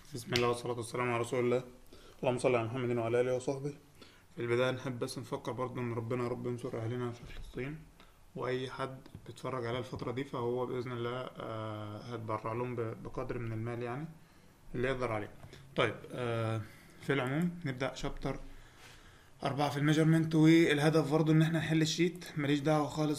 بسم الله والصلاة والسلام على رسول الله اللهم صل على محمد وعلى آله وصحبه في البداية نحب بس نفكر برضه إن ربنا يا رب ينصر أهلنا في فلسطين وأي حد بيتفرج على الفترة دي فهو بإذن الله آه، هتبرع لهم ب- بقدر من المال يعني اللي يقدر عليه طيب آه، في العموم نبدأ شابتر أربعة في الميجرمنت والهدف برضه إن احنا نحل الشيت ماليش دعوة خالص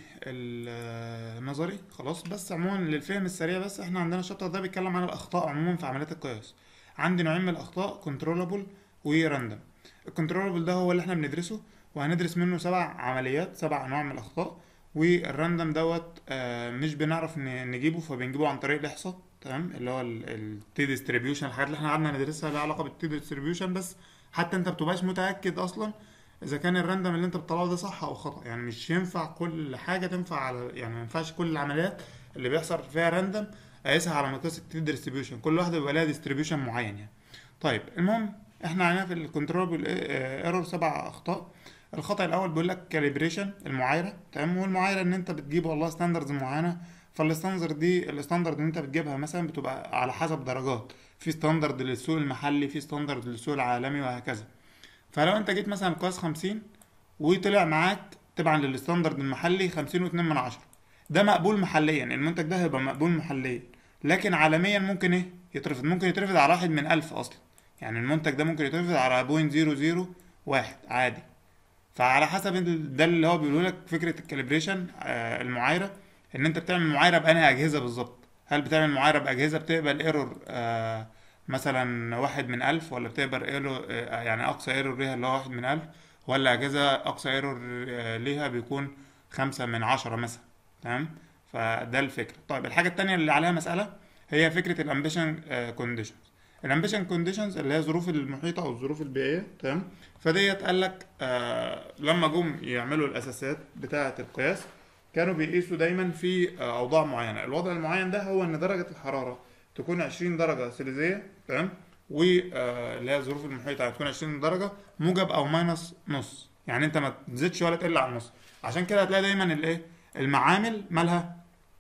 بالنظري خلاص بس عموما للفهم السريع بس احنا عندنا الشابتر ده بيتكلم عن الأخطاء عموما في عمليات القياس عندي نوعين من الأخطاء كنترولابل وراندوم الكنترولابل ده هو اللي احنا بندرسه وهندرس منه سبع عمليات سبع أنواع من الأخطاء والراندوم دوت آه، مش بنعرف ن- نجيبه فبنجيبه عن طريق الإحصاء تمام اللي هو التي ديستريبيوشن الحاجات اللي احنا قعدنا ندرسها لها علاقة بالتي ديستريبيوشن بس حتى انت بتبقاش متأكد أصلا اذا كان الراندوم اللي انت بتطلعه ده صح او خطا يعني مش ينفع كل حاجه تنفع على يعني ما ينفعش كل العمليات اللي بيحصل فيها راندوم اقيسها على مقياس التي ديستريبيوشن كل واحده بيبقى لها ديستريبيوشن معين يعني طيب المهم احنا عندنا في الكنترول ايرور سبع اخطاء الخطا الاول بيقول لك كاليبريشن المعايره تمام والمعايره ان انت بتجيب والله ستاندردز معينه فالستاندرد دي الستاندرد اللي انت بتجيبها مثلا بتبقى على حسب درجات في ستاندرد للسوق المحلي في ستاندرد للسوق العالمي وهكذا فلو انت جيت مثلا قياس 50 وطلع معاك تبعا للستاندرد المحلي 50 و2 من عشرة ده مقبول محليا المنتج ده هيبقى مقبول محليا لكن عالميا ممكن ايه يترفض ممكن يترفض على واحد من ألف اصلا يعني المنتج ده ممكن يترفض على بوينت زيرو زيرو واحد عادي فعلى حسب ال- ده اللي هو بيقوله لك فكره الكاليبريشن آه المعايره ان انت بتعمل معايره بانهي اجهزه بالظبط هل بتعمل معايره باجهزه بتقبل ايرور آه مثلا واحد من ألف ولا بتقبل ايرور آه يعني اقصى ايرور ليها اللي هو واحد من ألف ولا اجهزه اقصى ايرور آه ليها بيكون خمسة من عشرة مثلا تمام فده الفكره طيب الحاجه التانية اللي عليها مساله هي فكره الامبيشن كونديشنز الامبيشن كونديشنز اللي هي الظروف المحيطه او الظروف البيئيه تمام فديت قال لك آه لما جم يعملوا الاساسات بتاعه القياس كانوا بيقيسوا دايما في آه اوضاع معينه الوضع المعين ده هو ان درجه الحراره تكون 20 درجه سيليزيه تمام واللي هي الظروف المحيطه هتكون 20 درجه موجب او ماينس نص يعني انت ما تزيدش ولا تقل عن نص عشان كده هتلاقي دايما الايه المعامل مالها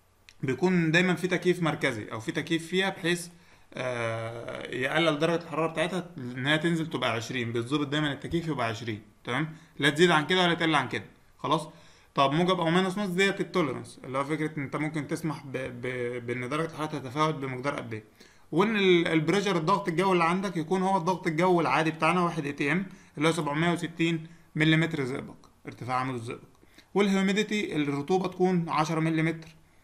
بيكون دايما في تكييف مركزي او في تكييف فيها بحيث آه، يقلل درجة الحرارة بتاعتها ان هي تنزل تبقى 20 بيتظبط دايما التكييف يبقى 20 تمام لا تزيد عن كده ولا تقل عن كده خلاص طب موجب او ماينس نص ديت التوليرانس اللي هو فكرة ان انت ممكن تسمح ب... ب... بان درجة الحرارة تتفاوت بمقدار قد ايه وان ال- البريشر الضغط الجوي اللي عندك يكون هو الضغط الجوي العادي بتاعنا 1 اي تي ام اللي هو 760 ملم زئبق ارتفاع عمود الزئبق والهيوميديتي الرطوبة تكون 10 ملم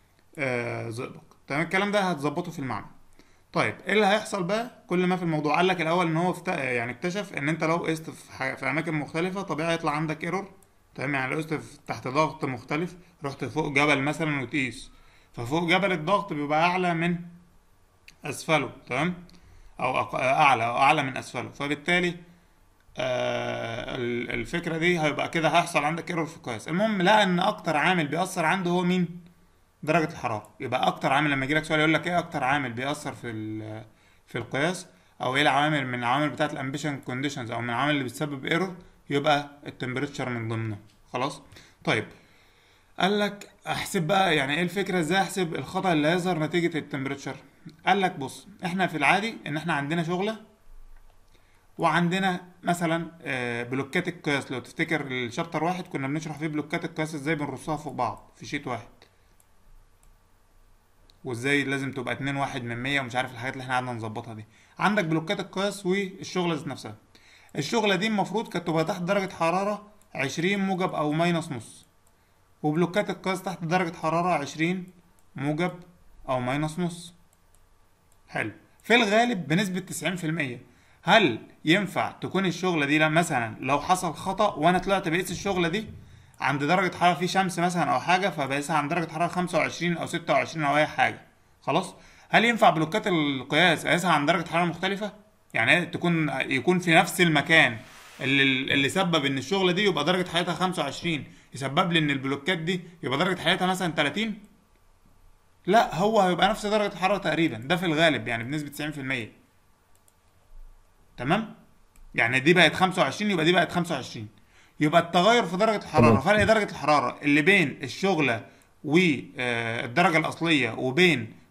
آه زئبق تمام الكلام ده هتظبطه في المعمل طيب ايه اللي هيحصل بقى كل ما في الموضوع قال لك الاول ان هو افت... يعني اكتشف ان انت لو قست في, ح... في اماكن مختلفه طبيعي يطلع عندك ايرور تمام يعني لو قست في- تحت ضغط مختلف رحت فوق جبل مثلا وتقيس ففوق جبل الضغط بيبقى اعلى من اسفله تمام او أق... اعلى او اعلى من اسفله فبالتالي آه ال- الفكره دي هيبقى كده هيحصل عندك ايرور في القياس المهم لقى ان اكتر عامل بيأثر عنده هو مين درجة الحرارة يبقى أكتر عامل لما يجيلك سؤال يقول لك إيه أكتر عامل بيأثر في ال- في القياس أو إيه العوامل من العوامل بتاعة الأمبيشن كونديشنز أو من العوامل اللي بتسبب ايرور يبقى التمبريتشر من ضمنه خلاص طيب قال لك احسب بقى يعني ايه الفكره ازاي احسب الخطا اللي هيظهر نتيجه التمبريتشر قال لك بص احنا في العادي ان احنا عندنا شغله وعندنا مثلا آه، بلوكات القياس لو تفتكر الشابتر واحد كنا بنشرح فيه بلوكات القياس ازاي بنرصها فوق بعض في شيت واحد وازاي لازم تبقى 2 واحد من 100 ومش عارف الحاجات اللي احنا قعدنا نظبطها دي عندك بلوكات القياس والشغله ذات نفسها الشغله دي المفروض كانت تبقى تحت درجه حراره 20 موجب او ماينس نص وبلوكات القياس تحت درجه حراره 20 موجب او ماينس نص حلو في الغالب بنسبه 90% هل ينفع تكون الشغله دي لا مثلا لو حصل خطا وانا طلعت بقيس الشغله دي عند درجه حراره في شمس مثلا او حاجه فبقيسها عند درجه حراره 25 او 26 او اي حاجه خلاص هل ينفع بلوكات القياس اقيسها عند درجه حراره مختلفه يعني إيه تكون يكون في نفس المكان اللي اللي سبب ان الشغله دي يبقى درجه حرارتها 25 يسبب لي ان البلوكات دي يبقى درجه حرارتها مثلا 30 لا هو هيبقى نفس درجه الحراره تقريبا ده في الغالب يعني بنسبه 90% تمام يعني دي بقت 25 يبقى دي بقت 25 يبقى التغير في درجة الحرارة تمام. فرق درجة الحرارة اللي بين الشغلة والدرجة الأصلية وبين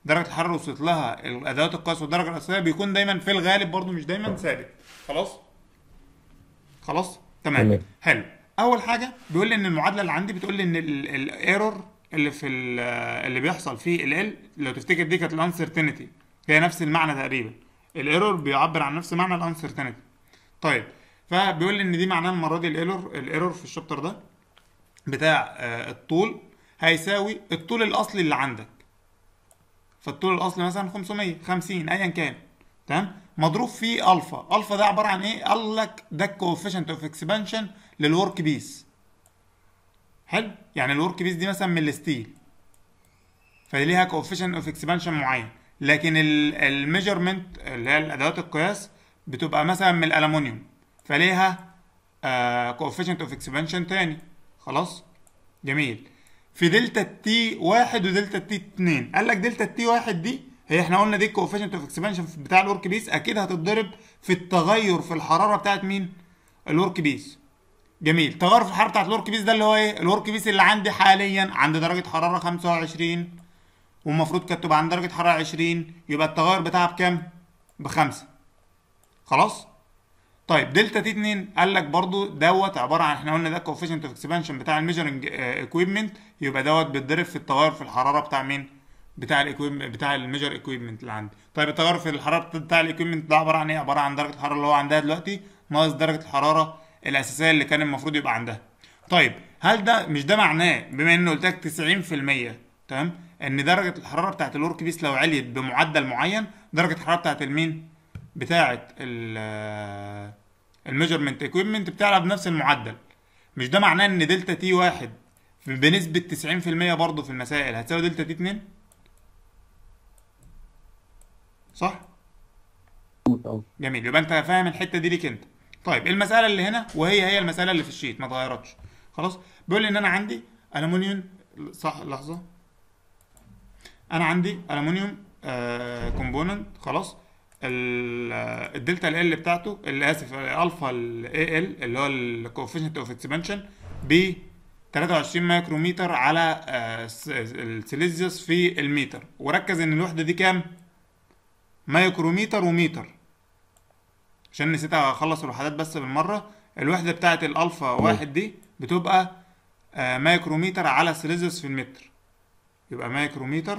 درجه الحراره وصلت لها الادوات القياس والدرجه الاساسيه بيكون دايما في الغالب برضو مش دايما ثابت خلاص خلاص تمام تمام. حلو اول حاجه بيقول لي ان المعادله اللي عندي بتقول لي ان الايرور اللي في ال- اللي بيحصل في ال لو تفتكر دي كانت الانسرتينتي هي نفس المعنى تقريبا الايرور بيعبر عن نفس معنى الانسرتينتي طيب فبيقول لي ان دي معناها المره دي الايرور الايرور في الشابتر ده بتاع آه، الطول هيساوي الطول الاصلي اللي عندك فالطول الاصلي مثلا 500 50 ايا كان تمام مضروب في الفا الفا ده عباره عن ايه قال لك ده الكوفيشنت اوف اكسبانشن للورك بيس حلو يعني الورك بيس دي مثلا من الستيل فدي ليها كوفيشنت اوف اكسبانشن معين لكن الميجرمنت اللي هي الادوات القياس بتبقى مثلا من الالومنيوم فليها كوفيشنت اوف اكسبانشن تاني خلاص جميل في دلتا تي واحد ودلتا تي اتنين قال لك دلتا تي واحد دي هي احنا قلنا دي الكوفيشنت اوف اكسبانشن بتاع الورك بيس اكيد هتتضرب في التغير في الحراره بتاعت مين الورك بيس جميل تغير في الحراره بتاعت الورك بيس ده اللي هو ايه الورك بيس اللي عندي حاليا عند درجه حراره 25 والمفروض كانت تبقى عند درجه حراره 20 يبقى التغير بتاعها بكام بخمسة خلاص طيب دلتا تي 2 قال لك برضو دوت عباره عن احنا قلنا ده كوفيشنت اوف اكسبانشن بتاع الميجرنج اكويبمنت يبقى دوت بيتضرب في التغير في الحراره بتاع مين بتاع الاكويبمنت بتاع الميجر اكويبمنت اللي عندي طيب التغير في الحراره بتاع الاكويبمنت ده عباره عن ايه عباره عن درجه الحراره اللي هو عندها دلوقتي ناقص درجه الحراره الاساسيه اللي كان المفروض يبقى عندها طيب هل ده مش ده معناه بما انه قلت لك 90% تمام ان درجه الحراره بتاعت الورك بيس لو عليت بمعدل معين درجه الحراره بتاعت المين بتاعت ال الميجرمنت اكويبمنت بتعلى بنفس المعدل مش ده معناه ان دلتا تي واحد بنسبة 90% برضه في المسائل هتساوي دلتا تي 2 صح؟ اه جميل يبقى انت فاهم الحته دي ليك انت طيب المساله اللي هنا وهي هي المساله اللي في الشيت ما اتغيرتش خلاص بيقول لي ان انا عندي الومنيوم صح لحظه انا عندي الومنيوم آه كومبوننت خلاص ال- آه، الدلتا ال ال بتاعته اللي اسف الفا الاي ال اللي هو الكوفيشنت اوف اكسبانشن ب 23 مايكروميتر على آه، س- السيليزيوس في المتر وركز ان الوحده دي كام مايكروميتر وميتر عشان نسيت اخلص الوحدات بس بالمره الوحده بتاعت الالفا واحد دي بتبقى آه، مايكروميتر على السيليزيوس في المتر يبقى مايكروميتر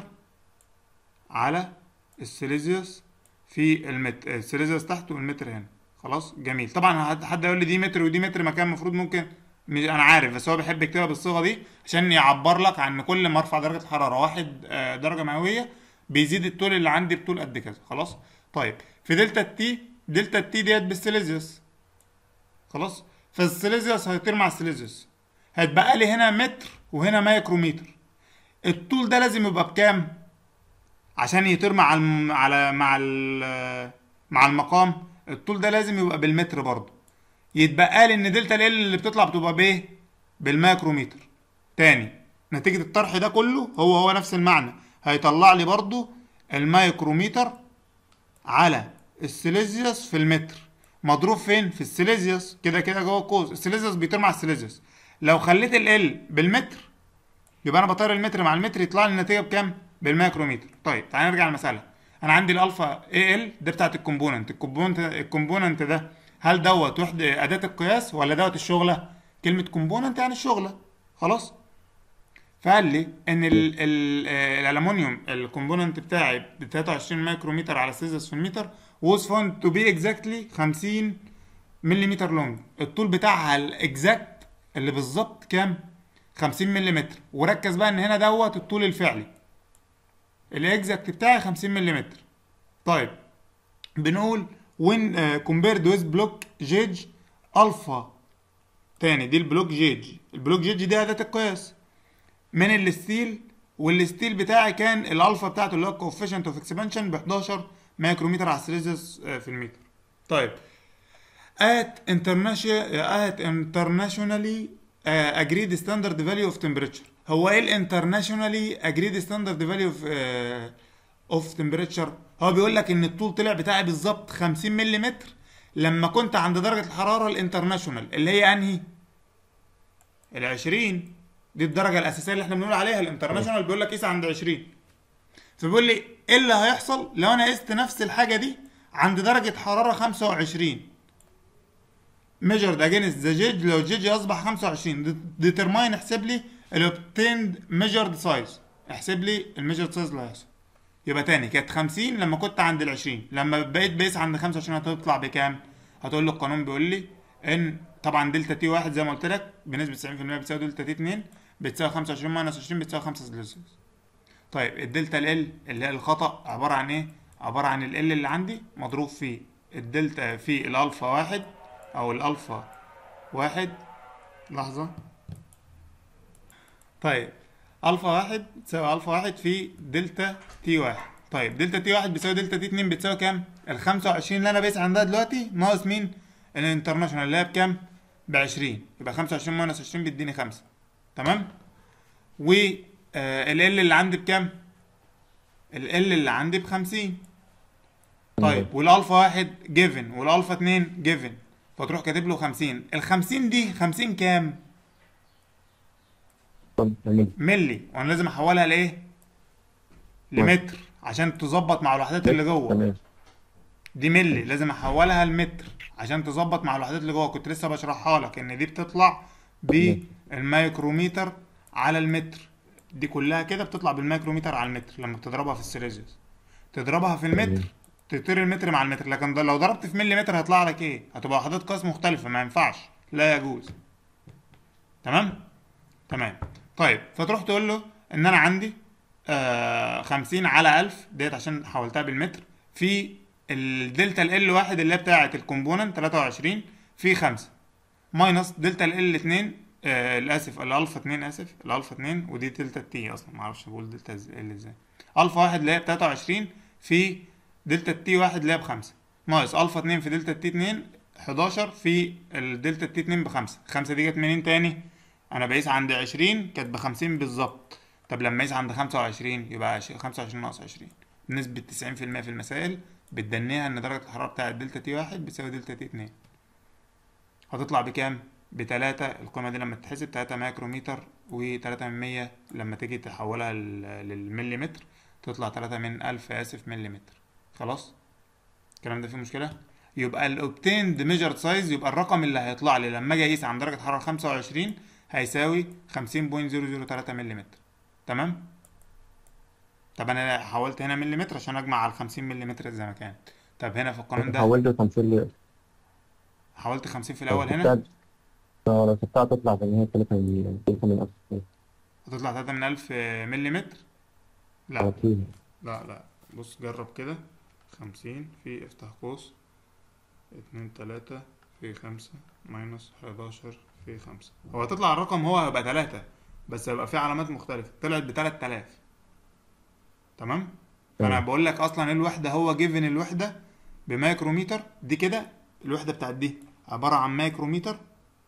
على السيليزيوس في المتر السيليزيوس تحت والمتر هنا خلاص جميل طبعا حد- حد يقول لي دي متر ودي متر مكان المفروض ممكن مش انا عارف بس هو بيحب يكتبها بالصيغه دي عشان يعبر لك عن كل ما ارفع درجه الحراره واحد آه، درجه مئويه بيزيد الطول اللي عندي بطول قد كذا خلاص طيب في دلتا التي دلتا التي ديت بالسيليزيوس خلاص فالسيليزيوس هيطير مع السيليزيوس هيتبقى لي هنا متر وهنا مايكروميتر الطول ده لازم يبقى بكام عشان يطير مع الم... على مع ال... مع المقام الطول ده لازم يبقى بالمتر برضه يتبقى لي ان دلتا ال اللي بتطلع بتبقى بايه بالمايكروميتر تاني نتيجة الطرح ده كله هو هو نفس المعنى هيطلع لي برضه المايكروميتر على السيليزيوس في المتر مضروب فين في السيليزيوس كده كده جوه القوس السيليزيوس بيطير مع السيليزيوس لو خليت ال ال بالمتر يبقى انا بطير المتر مع المتر يطلع لي النتيجه بكام بالمايكروميتر طيب تعالى نرجع للمساله انا عندي الالفا اي ال ده بتاعت الكومبوننت الكومبوننت الكومبوننت ده هل دوت وحده اداه القياس ولا دوت الشغله كلمه كومبوننت يعني الشغله خلاص فقال لي ان ال ال الالومنيوم الكومبوننت بتاعي ب 23 مايكرومتر على سيزس في المتر was found to be exactly 50 ملم لونج الطول بتاعها الاكزاكت اللي بالظبط كام 50 ملم وركز بقى ان هنا دوت الطول الفعلي الاكزاكت بتاعي 50 ملم طيب بنقول when uh, compared with block gauge الفا تاني دي البلوك جيج البلوك جيج دي اداه القياس من الستيل والستيل بتاعي كان الالفا بتاعته اللي هو الكوفيشنت اوف اكسبانشن ب 11 مايكرومتر على السيليزيوس آه، في المتر طيب at international at internationally uh, agreed standard value of temperature هو ايه الانترناشونالي agreed standard value of uh, of temperature هو بيقول لك ان الطول طلع بتاعي بالظبط 50 ملم لما كنت عند درجة الحرارة الانترناشونال اللي هي انهي ال 20 دي الدرجة الأساسية اللي احنا بنقول عليها الانترناشونال بيقول لك قيس عند 20 فبيقول لي ايه اللي هيحصل لو انا قست نفس الحاجه دي عند درجه حراره 25 measured against the judge لو الجيج يصبح 25 determine احسب لي ال obtained measured size احسب لي الميجرد سايز اللي هيحصل يبقى تاني كانت 50 لما كنت عند ال 20 لما بقيت بيس عند 25 هتطلع بكام؟ هتقول له القانون بيقول لي ان طبعا دلتا تي واحد زي ما قلت لك بنسبه 90% بتساوي دلتا تي 2 بتساوي 25 ماينس 20 بتساوي 5 سلسيوس طيب الدلتا ال اللي هي الخطا عباره عن ايه؟ عباره عن ال اللي عندي مضروب في الدلتا في الالفا واحد او الالفا واحد لحظه طيب الفا واحد تساوي الفا واحد في دلتا تي واحد طيب دلتا تي واحد بيساوي دلتا تي اتنين بتساوي كام؟ ال 25 اللي انا بقيس عندها دلوقتي ناقص مين؟ الانترناشونال اللي هي بكام؟ ب 20 يبقى 25 ماينس 20 بيديني 5 تمام؟ و ال ال اللي عندي بكام؟ ال ال اللي عندي ب 50 طيب والالفا واحد جيفن والالفا اتنين جيفن فتروح كاتب له 50 ال 50 دي 50 كام؟ طب جميل ملي وانا لازم احولها لايه لمتر عشان تظبط مع الوحدات اللي جوه تمام دي ملي لازم احولها لمتر عشان تظبط مع الوحدات اللي جوه كنت لسه بشرحها لك ان دي بتطلع بالمايكروميتر على المتر دي كلها كده بتطلع بالمايكروميتر على المتر لما بتضربها في السيليزيوس تضربها في المتر تطير المتر مع المتر لكن ده لو ضربت في ملي متر هيطلع لك ايه هتبقى وحدات قياس مختلفه ما ينفعش لا يجوز تمام تمام طيب فتروح تقول له ان انا عندي آه 50 على 1000 ديت عشان حولتها بالمتر في الدلتا ال واحد اللي هي بتاعه الكومبوننت 23 في 5 ماينس دلتا ال 2 آه اسف الالفا 2 اسف الالفا 2 ودي دلتا تي اصلا ما اعرفش بقول دلتا ال ازاي الفا 1 اللي هي ب 23 في دلتا تي 1 اللي هي ب 5 ناقص الفا 2 في دلتا تي 2 11 في الدلتا تي 2 ب 5 5 دي جت منين تاني انا بقيس عند 20 كانت ب 50 بالظبط طب لما اقيس عند 25 يبقى عش- 25 ناقص 20 بنسبة 90% في المسائل بتدنيها ان درجة الحرارة بتاعة دلتا تي واحد بتساوي دلتا تي اتنين هتطلع بكام؟ بتلاتة القيمة دي لما تتحسب تلاتة مايكروميتر وتلاتة من مية لما تيجي تحولها لل- للمليمتر تطلع تلاتة من ألف آسف مليمتر خلاص؟ الكلام ده فيه مشكلة؟ يبقى ال obtained measured size يبقى الرقم اللي هيطلع لي لما اجي اقيس عند درجة حرارة 25 هيساوي 50.003 ملم تمام طب انا حولت هنا مليمتر عشان اجمع على 50 ملم زي ما كانت طب هنا في القانون ده حولت 50 ل حولت 50 في لو الاول هنا سبتها لو سبتها تطلع زي ما هي 3 من 3 من 1000 هتطلع 3 من 1000 ملم لا أكيد لا لا بص جرب كده 50 في افتح قوس 2 3 في 5 ماينس 11 في 5 هو هتطلع الرقم هو هيبقى 3 بس هيبقى فيه علامات مختلفة طلعت ب 3000 تمام فانا تمام. بقول لك اصلا الوحدة هو جيفن الوحدة بمايكروميتر دي كده الوحدة بتاعت دي عبارة عن مايكروميتر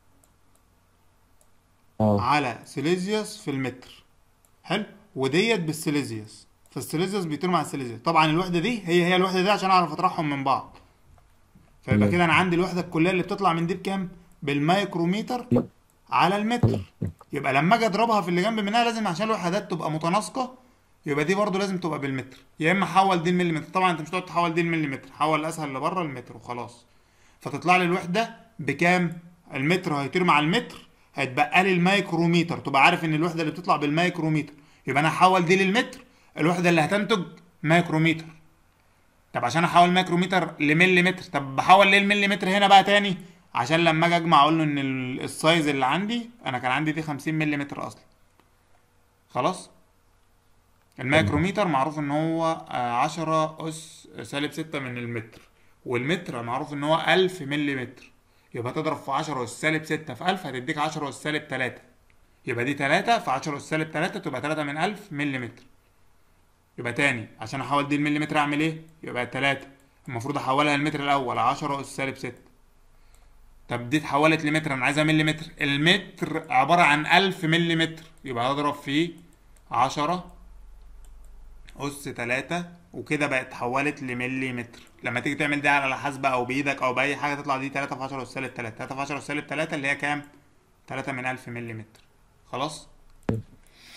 اه على سيليزيوس في المتر حلو وديت بالسيليزيوس فالسيليزيوس بيطير مع السيليزيوس طبعا الوحده دي هي هي الوحده دي عشان اعرف اطرحهم من بعض فيبقى تمام. كده انا عندي الوحده الكليه اللي بتطلع من دي بكام بالمايكروميتر لا. على المتر يبقى لما اجي اضربها في اللي جنب منها لازم عشان الوحدات تبقى متناسقه يبقى دي برضو لازم تبقى بالمتر يا اما حول دي المليمتر طبعا انت مش هتقعد تحول دي المليمتر حول الاسهل اللي بره المتر وخلاص فتطلع لي الوحده بكام المتر هيطير مع المتر هيتبقى لي المايكروميتر تبقى عارف ان الوحده اللي بتطلع بالمايكروميتر يبقى انا هحول دي للمتر الوحده اللي هتنتج مايكروميتر طب عشان احول مايكروميتر لمليمتر طب بحول ليه المليمتر هنا بقى تاني عشان لما اجي اجمع اقول له ان ال- السايز اللي عندي انا كان عندي دي 50 مليمتر اصلا خلاص المايكروميتر معروف ان هو آه، 10 اس سالب 6 من المتر والمتر معروف ان هو 1000 مليمتر يبقى تضرب في 10 اس سالب 6 في 1000 هتديك 10 اس سالب 3 يبقى دي 3 في 10 اس سالب 3 تبقى 3 من 1000 مليمتر يبقى تاني عشان احول دي المليمتر اعمل ايه يبقى 3 المفروض احولها للمتر الاول 10 اس سالب 6 طب دي اتحولت لمتر انا عايزها مليمتر المتر عبارة عن 1000 مليمتر يبقى هضرب فيه 10 أس 3 وكده بقت اتحولت لمليمتر لما تيجي تعمل دي على الحاسبة أو بإيدك أو بأي حاجة تطلع دي 3 في 10 أس سالب 3 3 في 10 أس سالب 3 اللي هي كام؟ 3 من 1000 مليمتر خلاص؟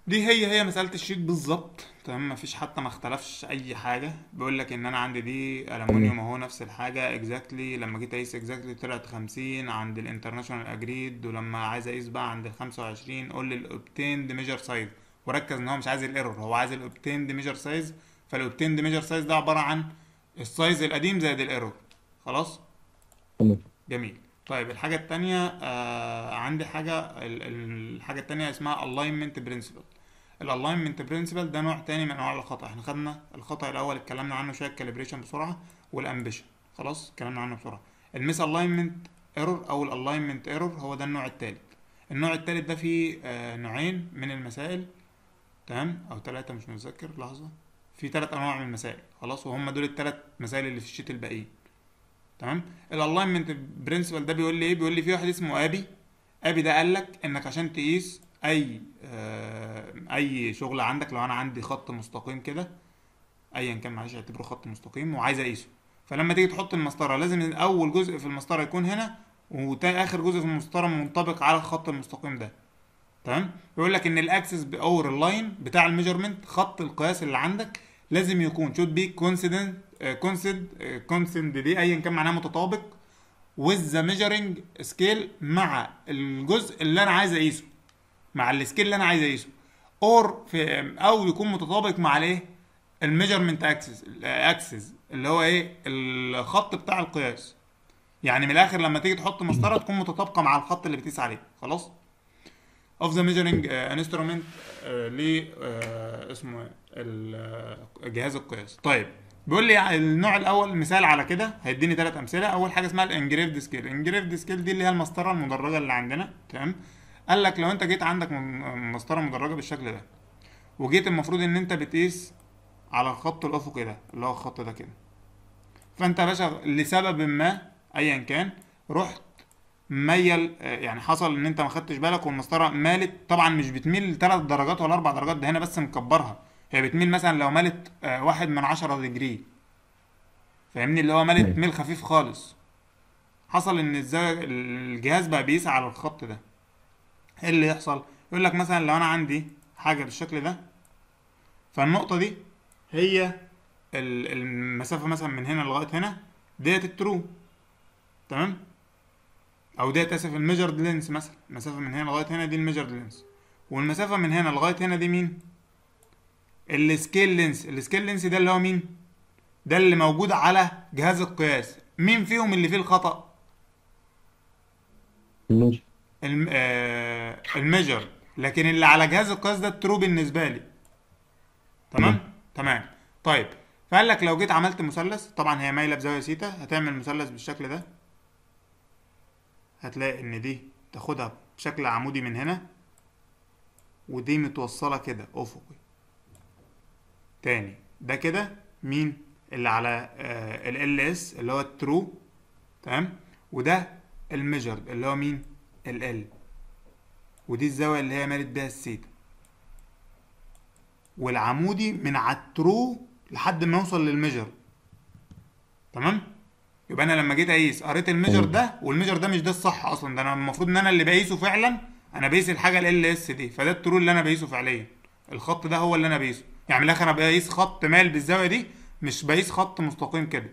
دي هي هي مسألة الشيت بالظبط تمام مفيش حتى ما اختلفش أي حاجة بيقول لك إن أنا عندي دي ألمونيوم أهو نفس الحاجة اكزاكتلي لما جيت أقيس اكزاكتلي طلعت خمسين عند الانترناشونال أجريد ولما عايز أقيس بقى عند الخمسة وعشرين قول لي الأوبتيند ميجر سايز وركز إن هو مش عايز الإيرور هو عايز الأوبتيند ميجر سايز فالأوبتيند ميجر سايز ده عبارة عن السايز القديم زائد الإيرور خلاص تمام جميل طيب الحاجة التانية آه عندي حاجة ال- ال- الحاجة التانية اسمها alignment principle الالاينمنت برنسبل ده نوع تاني من انواع الخطأ احنا خدنا الخطأ الاول اتكلمنا عنه شوية الكاليبريشن بسرعة والامبيشن خلاص اتكلمنا عنه بسرعة الميس الاينمنت ايرور او الالاينمنت ايرور هو ده النوع التالت النوع التالت ده فيه آه نوعين من المسائل تمام او ثلاثة مش متذكر لحظة في ثلاث انواع من المسائل خلاص وهم دول الثلاث مسائل اللي في الشيت الباقيين تمام الالاينمنت برنسبل ده بيقول لي ايه بيقول لي في واحد اسمه ابي ابي ده قال لك انك عشان تقيس اي آه اي شغل عندك لو انا عندي خط مستقيم كده ايا كان معلش اعتبره خط مستقيم وعايز اقيسه فلما تيجي تحط المسطره لازم اول جزء في المسطره يكون هنا واخر جزء في المسطره منطبق على الخط المستقيم ده تمام بيقول لك ان الاكسس اور اللاين بتاع الميجرمنت خط القياس اللي عندك لازم يكون should be coincident كونسيد كونسيد دي ايا كان معناها متطابق with the measuring scale مع الجزء اللي انا عايز اقيسه مع السكيل اللي انا عايز اقيسه اور في او يكون متطابق مع الايه الميجرمنت اكسس اكسس اللي هو ايه الخط بتاع القياس يعني من الاخر لما تيجي تحط مسطره تكون متطابقه مع الخط اللي بتقيس عليه خلاص of the measuring uh, instrument uh, ل uh, اسمه إيه؟ ال- uh, جهاز القياس طيب بيقول لي النوع الاول مثال على كده هيديني ثلاث امثله اول حاجه اسمها الانجريفد سكيل الانجريفد سكيل دي اللي هي المسطره المدرجه اللي عندنا تمام قال لك لو انت جيت عندك م- مسطره مدرجه بالشكل ده وجيت المفروض ان انت بتقيس على الخط الافقي ده اللي هو الخط ده كده فانت يا باشا لسبب ما ايا كان رحت ميل آه، يعني حصل ان انت ما خدتش بالك والمسطره مالت طبعا مش بتميل ثلاث درجات ولا اربع درجات ده هنا بس مكبرها هي بتميل مثلا لو مالت آه، واحد من عشرة ديجري فاهمني اللي هو مالت مم. ميل خفيف خالص حصل ان الزاويه الجهاز بقى بيقيس على الخط ده ايه اللي يحصل يقول لك مثلا لو انا عندي حاجه بالشكل ده فالنقطه دي هي ال- المسافه مثلا من هنا لغايه هنا ديت الترو تمام او ديت اسف الميجرد لينس مثلا المسافه من هنا لغايه هنا دي الميجرد لينس والمسافه من هنا لغايه هنا دي مين السكيل لينس السكيل لينس ده اللي هو مين ده اللي موجود على جهاز القياس مين فيهم اللي فيه الخطأ ماشي الم... آه... الميجر لكن اللي على جهاز القياس ده الترو بالنسبه لي تمام تمام. تمام طيب فقال لك لو جيت عملت مثلث طبعا هي مايله بزاويه سيتا هتعمل مثلث بالشكل ده هتلاقي ان دي تاخدها بشكل عمودي من هنا ودي متوصله كده افقي تاني ده كده مين اللي على ال اس اللي هو الترو تمام وده الميجرد اللي هو مين ال ودي الزاويه اللي هي مالت بيها السيتا والعمودي من على الترو لحد ما يوصل للميجر تمام يبقى انا لما جيت اقيس قريت الميجر تمام. ده والميجر ده مش ده الصح اصلا ده انا المفروض ان انا اللي بقيسه فعلا انا بقيس الحاجه ال اس دي فده الترو اللي انا بقيسه فعليا الخط ده هو اللي انا بقيسه يعني من الاخر انا بقيس خط مال بالزاويه دي مش بقيس خط مستقيم كده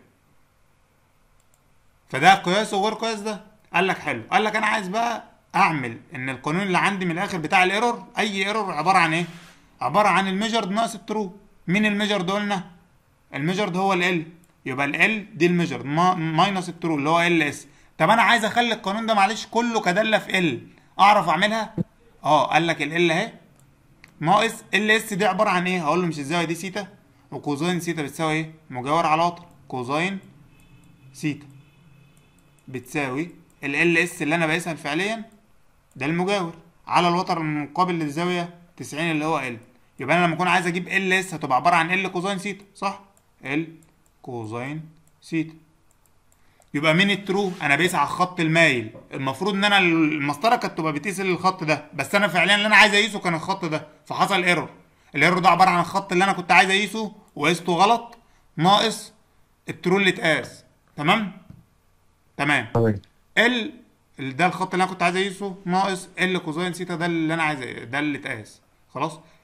فده قياس وغير قياس ده قال لك حلو قال لك انا عايز بقى اعمل ان القانون اللي عندي من الاخر بتاع الايرور اي ايرور عباره عن ايه عباره عن الميجرد ناقص الترو مين الميجرد قلنا الميجرد هو ال يبقى ال دي الميجرد ماينس الترو اللي هو ال اس طب انا عايز اخلي القانون ده معلش كله كداله في ال اعرف اعملها اه قال لك ال اهي ناقص ال اس دي عباره عن ايه هقول له مش الزاويه دي سيتا وكوزين سيتا بتساوي ايه مجاور على وتر كوزين سيتا بتساوي ال ال اس اللي انا بقيسها فعليا ده المجاور على الوتر المقابل للزاويه 90 اللي هو ال يبقى انا لما اكون عايز اجيب ال اس هتبقى عباره عن ال كوزين سيتا صح ال كوزين سيتا يبقى من الترو انا بقيس على الخط المايل المفروض ان انا المسطره كانت تبقى بتقيس الخط ده بس انا فعليا اللي انا عايز اقيسه كان الخط ده فحصل ايرور الايرور ده عباره عن الخط اللي انا كنت عايز اقيسه وقيسته غلط ناقص الترو اللي اتقاس تمام تمام تمام ال ده الخط اللي انا كنت عايز اقيسه ناقص ال كوزين سيتا ده اللي انا عايز ده اللي اتقاس خلاص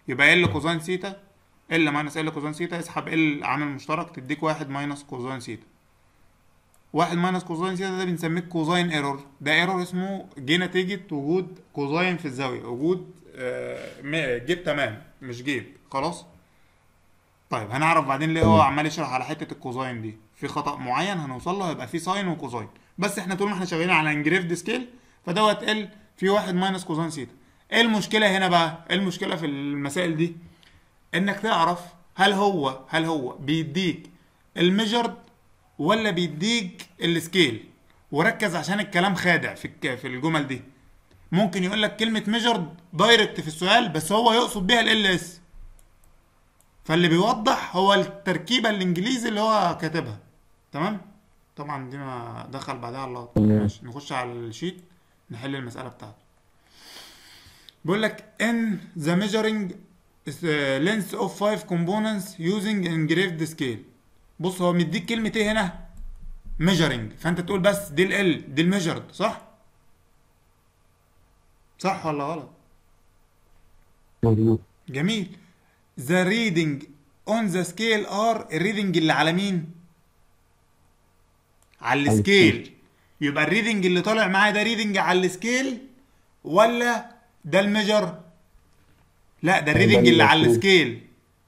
يبقى ال كوزين سيتا ال ماينس ال كوزين سيتا اسحب ال عامل مشترك تديك واحد ماينس كوزين سيتا واحد ماينس كوزين سيتا ده بنسميه كوزين ايرور ده ايرور اسمه جه نتيجة وجود كوزين في الزاوية وجود آه م- جيب تمام مش جيب خلاص طيب هنعرف بعدين ليه هو عمال يشرح على حتة الكوزين دي في خطأ معين هنوصل له هيبقى في ساين وكوزين بس احنا طول ما احنا شغالين على انجريفد سكيل فدوت ال في واحد ماينس كوزين سيتا ايه المشكلة هنا بقى ايه المشكلة في المسائل دي انك تعرف هل هو هل هو بيديك الميجرد ولا بيديك السكيل وركز عشان الكلام خادع في الك- في الجمل دي ممكن يقول لك كلمة ميجرد دايركت في السؤال بس هو يقصد بيها ال اس فاللي بيوضح هو التركيبة الانجليزي اللي هو كاتبها تمام طبعا دي ما دخل بعدها على اللقطة تمام. ماشي نخش على الشيت نحل المسألة بتاعته بيقول لك in the measuring uh, length of five components using engraved scale بص هو مديك كلمة ايه هنا measuring فانت تقول بس دي ال دي الميجرد صح صح ولا غلط مظبوط جميل the reading on the scale are الريدنج اللي على مين على على السكيل يبقى الريدنج اللي طالع معايا ده ريدنج على السكيل ولا ده الميجر لا ده الريدنج اللي على السكيل. السكيل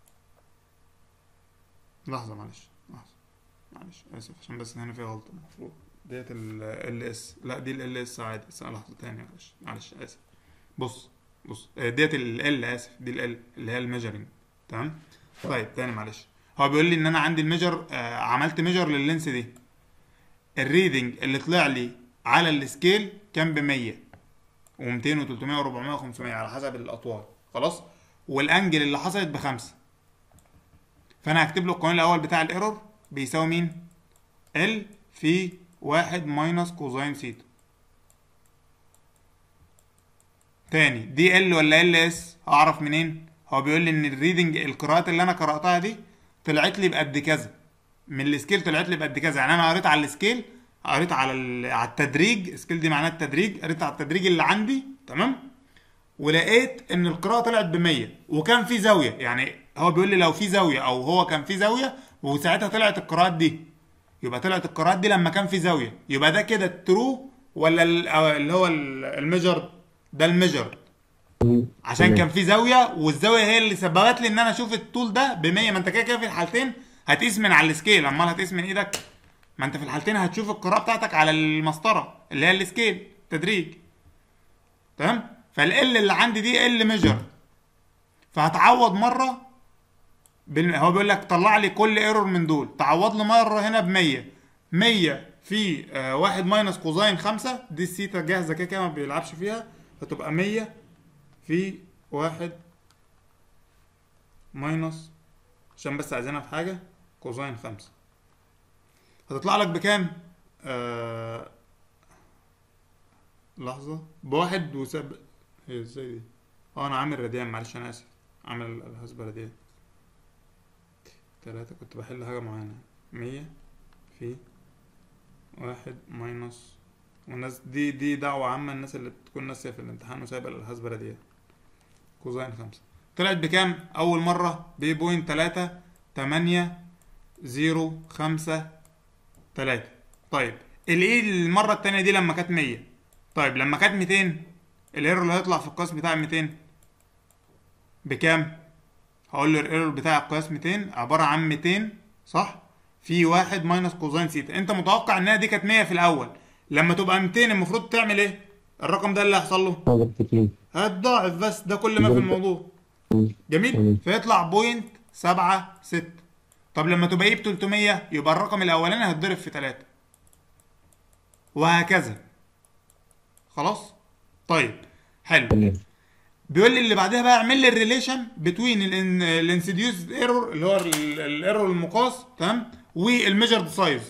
لحظة معلش لحظة معلش اسف عشان بس هنا في غلطة المفروض ديت ال اس لا دي ال اس عادي بس لحظة تانية معلش معلش اسف بص بص آه، ديت ال اسف دي ال اللي هي الميجرنج تمام طيب تاني معلش هو بيقول لي ان انا عندي الميجر آه عملت ميجر لللينس دي الريدنج اللي طلع لي على السكيل كان ب 100 و200 و300 و400 و500 على حسب الاطوال خلاص والانجل اللي حصلت بخمسة فانا هكتب له القانون الاول بتاع الايرور بيساوي مين ال في واحد ماينس كوزين سيتا تاني دي ال ولا ال اس هعرف منين هو بيقول لي ان الريدنج القراءات اللي انا قراتها دي طلعت لي بقد كذا من السكيل طلعت لي بقد كذا يعني انا قريت على السكيل قريت على ال- على التدريج سكيل دي معناها التدريج قريت على التدريج اللي عندي تمام ولقيت ان القراءه طلعت ب 100 وكان في زاويه يعني هو بيقول لي لو في زاويه او هو كان في زاويه وساعتها طلعت القراءات دي يبقى طلعت القراءات دي لما كان في زاويه يبقى ده كده الترو ولا ال- أو اللي هو ال- الميجر ده الميجر عشان تمام. كان في زاويه والزاويه هي اللي سببت لي ان انا اشوف الطول ده ب 100 ما انت كده كده في الحالتين هتقيس من على السكيل امال هتقيس من ايدك ما انت في الحالتين هتشوف القراءه بتاعتك على المسطره اللي هي السكيل تدريج تمام فال اللي عندي دي ال ميجر فهتعوض مره بال... هو بيقول لك طلع لي كل ايرور من دول تعوض لي مره هنا ب 100 100 في آه واحد ماينس كوزين 5 دي السيتا جاهزه كده كده ما بيلعبش فيها فتبقى 100 في واحد ماينس عشان بس عايزينها في حاجة كوزين خمسة هتطلع لك بكام؟ آه... لحظة بواحد وسب هي ازاي دي؟ اه انا عامل راديان معلش انا اسف عامل الحسبة راديان تلاتة كنت بحل حاجة معينة مية في واحد ماينس والناس دي دي دعوة عامة الناس اللي بتكون ناسية في الامتحان وسايبة الحسبة راديان كوزين خمسة طلعت بكام؟ أول مرة ب بوينت تلاتة تمانية زيرو خمسة تلاتة طيب الإيه المرة التانية دي لما كانت مية طيب لما كانت ميتين الايرور اللي هيطلع في القياس بتاع ميتين بكام؟ هقول له الايرور بتاع القياس 200 عبارة عن 200 صح؟ في واحد ماينس كوزين سيتا انت متوقع انها دي كانت 100 في الاول لما تبقى 200 المفروض تعمل ايه؟ الرقم ده اللي هيحصل له هذا كتير هتضاعف بس ده كل ما في الموضوع جميل مم. فيطلع بوينت سبعة ستة طب لما تبقى ايه ب 300 يبقى الرقم الاولاني هيتضرب في 3 وهكذا خلاص طيب حلو تمام بيقول لي اللي بعدها بقى اعمل لي الريليشن بتوين الانسيديوس ايرور اللي هو الايرور المقاس تمام والميجرد سايز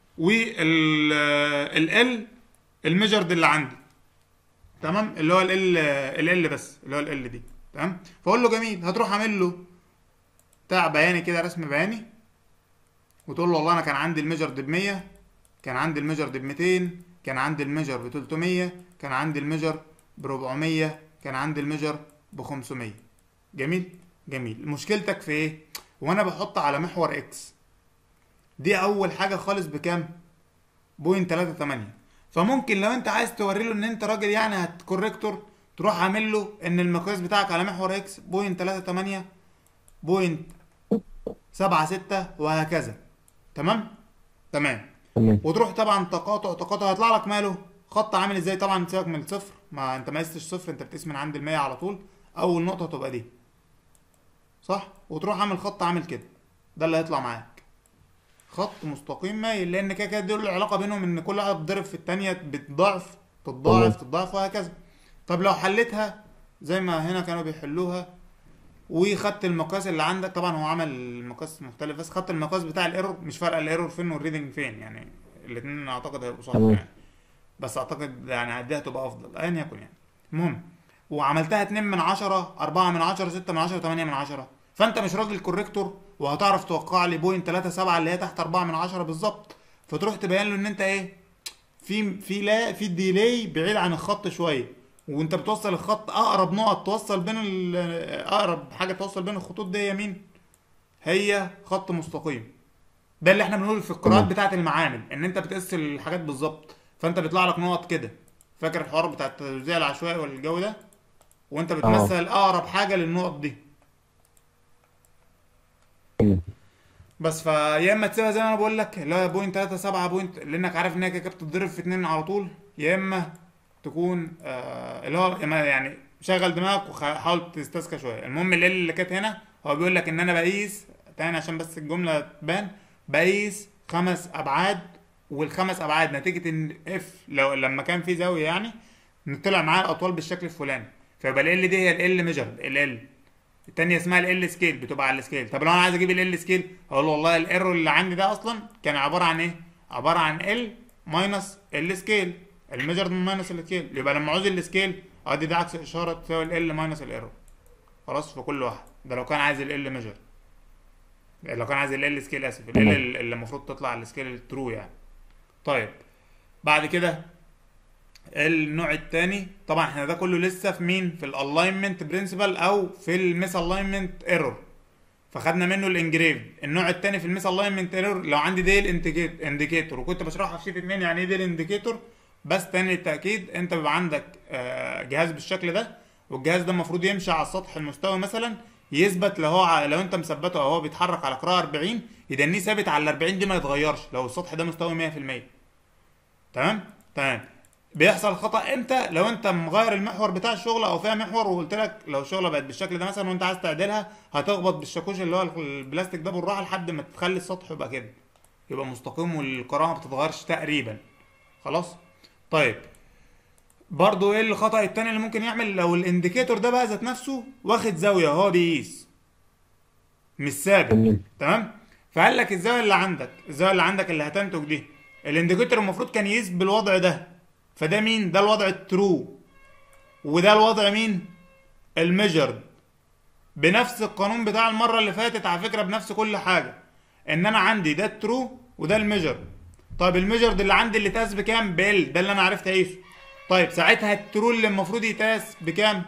وال ال الميجرد اللي عندي تمام اللي هو ال ال بس اللي هو ال دي تمام فاقول له جميل هتروح عامل له بتاع بياني كده رسم بياني وتقول له والله انا كان عندي الميجرد ب 100 كان عندي الميجرد ب 200 كان عندي الميجر ب 300 كان عندي الميجر ب 400 كان عندي الميجر ب 500 جميل جميل مشكلتك في ايه وانا بحط على محور اكس دي اول حاجه خالص بكام بوينت 3 8 فممكن لو انت عايز توري له ان انت راجل يعني هتكوريكتور تروح عامل له ان المقياس بتاعك على محور اكس بوينت 3 8 بوينت 7 6 وهكذا تمام تمام تمام وتروح طبعا تقاطع تقاطع هيطلع لك ماله خط عامل ازاي طبعا سيبك من الصفر ما انت ما قستش صفر انت بتقيس من عند المية على طول اول نقطه تبقى دي صح وتروح عامل خط عامل كده ده اللي هيطلع معاك خط مستقيم مايل لان كده كده دول العلاقه بينهم ان كل واحده بتضرب في التانيه بتضاعف تتضاعف تمام. تتضاعف وهكذا طب لو حلتها زي ما هنا كانوا بيحلوها وخدت المقياس اللي عندك طبعا هو عمل مقياس مختلف بس خدت المقياس بتاع الايرور مش فارقه الايرور فين والريدنج فين يعني الاثنين اعتقد هيبقوا صح تمام. يعني بس اعتقد يعني دي هتبقى افضل ايا يكن يعني المهم وعملتها 2 من 10 4 من 10 6 من 10 8 من 10 فانت مش راجل كوريكتور وهتعرف توقع لي بوينت 3 7 اللي هي تحت 4 من 10 بالظبط فتروح تبين له ان انت ايه في في لا في ديلي بعيد عن الخط شويه وانت بتوصل الخط اقرب نقط توصل بين ال- اقرب حاجه توصل بين الخطوط دي هي مين هي خط مستقيم ده اللي احنا بنقول في القراءات تمام. بتاعه المعامل ان انت بتقيس الحاجات بالظبط فانت بيطلع لك نقط كده فاكر الحوار بتاع التوزيع العشوائي والجو ده وانت بتمثل اقرب حاجه للنقط دي تمام بس فيا اما تسيبها زي ما انا بقول لك اللي هي بوينت 3 7 بوينت لانك عارف ان هي كده كده بتتضرب في اتنين على طول يا اما تكون آه اللي هو إما يعني شغل دماغك وحاول تستذكى شويه المهم اللي اللي كانت هنا هو بيقول لك ان انا بقيس تاني عشان بس الجمله تبان بقيس خمس ابعاد والخمس ابعاد نتيجه ان اف لو لما كان في زاويه يعني طلع معاه الاطوال بالشكل الفلاني فيبقى ال دي هي ال ميجر ال ال التانية اسمها ال سكيل بتبقى على السكيل طب لو انا عايز اجيب ال سكيل هقول له والله الايرور اللي عندي ده اصلا كان عباره عن ايه عباره عن ال ماينس ال سكيل الميجر ماينس السكيل يبقى لما عاوز السكيل ادي ده عكس اشاره تساوي ال ماينس الايرور خلاص في كل واحد ده لو كان عايز ال ميجر لو كان عايز ال سكيل اسف ال تمام. اللي المفروض تطلع على السكيل الترو يعني طيب بعد كده النوع الثاني طبعا احنا ده كله لسه في مين في الالاينمنت برنسبل او في الميس الاينمنت ايرور فخدنا منه الانجريف النوع الثاني في الميس الاينمنت ايرور لو عندي ديل انديكيتور وكنت بشرحها في شيت 2 يعني ايه ديل انديكيتور بس تاني للتاكيد انت بيبقى عندك آه، جهاز بالشكل ده والجهاز ده المفروض يمشي على السطح المستوي مثلا يثبت لو هو ع- لو انت مثبته او هو بيتحرك على قراءه 40 يدنيه ثابت على ال 40 دي ما يتغيرش لو السطح ده مستوي 100% تمام تمام بيحصل خطا امتى لو انت مغير المحور بتاع الشغل او فيها محور وقلت لك لو الشغله بقت بالشكل ده مثلا وانت عايز تعدلها هتخبط بالشاكوش اللي هو البلاستيك ده بالراحه لحد ما تخلي السطح يبقى كده يبقى مستقيم والقراءه ما بتتغيرش تقريبا خلاص طيب برضو ايه الخطا التاني اللي ممكن يعمل لو الانديكيتور ده بقى ذات نفسه واخد زاويه وهو بيقيس مش ثابت تمام تمام فقال لك الزاويه اللي عندك الزاويه اللي عندك اللي هتنتج دي الانديكيتور المفروض كان يقيس بالوضع ده فده مين ده الوضع الترو وده الوضع مين الميجرد بنفس القانون بتاع المره اللي فاتت على فكره بنفس كل حاجه ان انا عندي ده الترو وده الميجر طيب الميجرد اللي عندي اللي تقاس بكام بال ده اللي انا عرفت اقيسه طيب ساعتها الترو اللي المفروض يتقاس بكام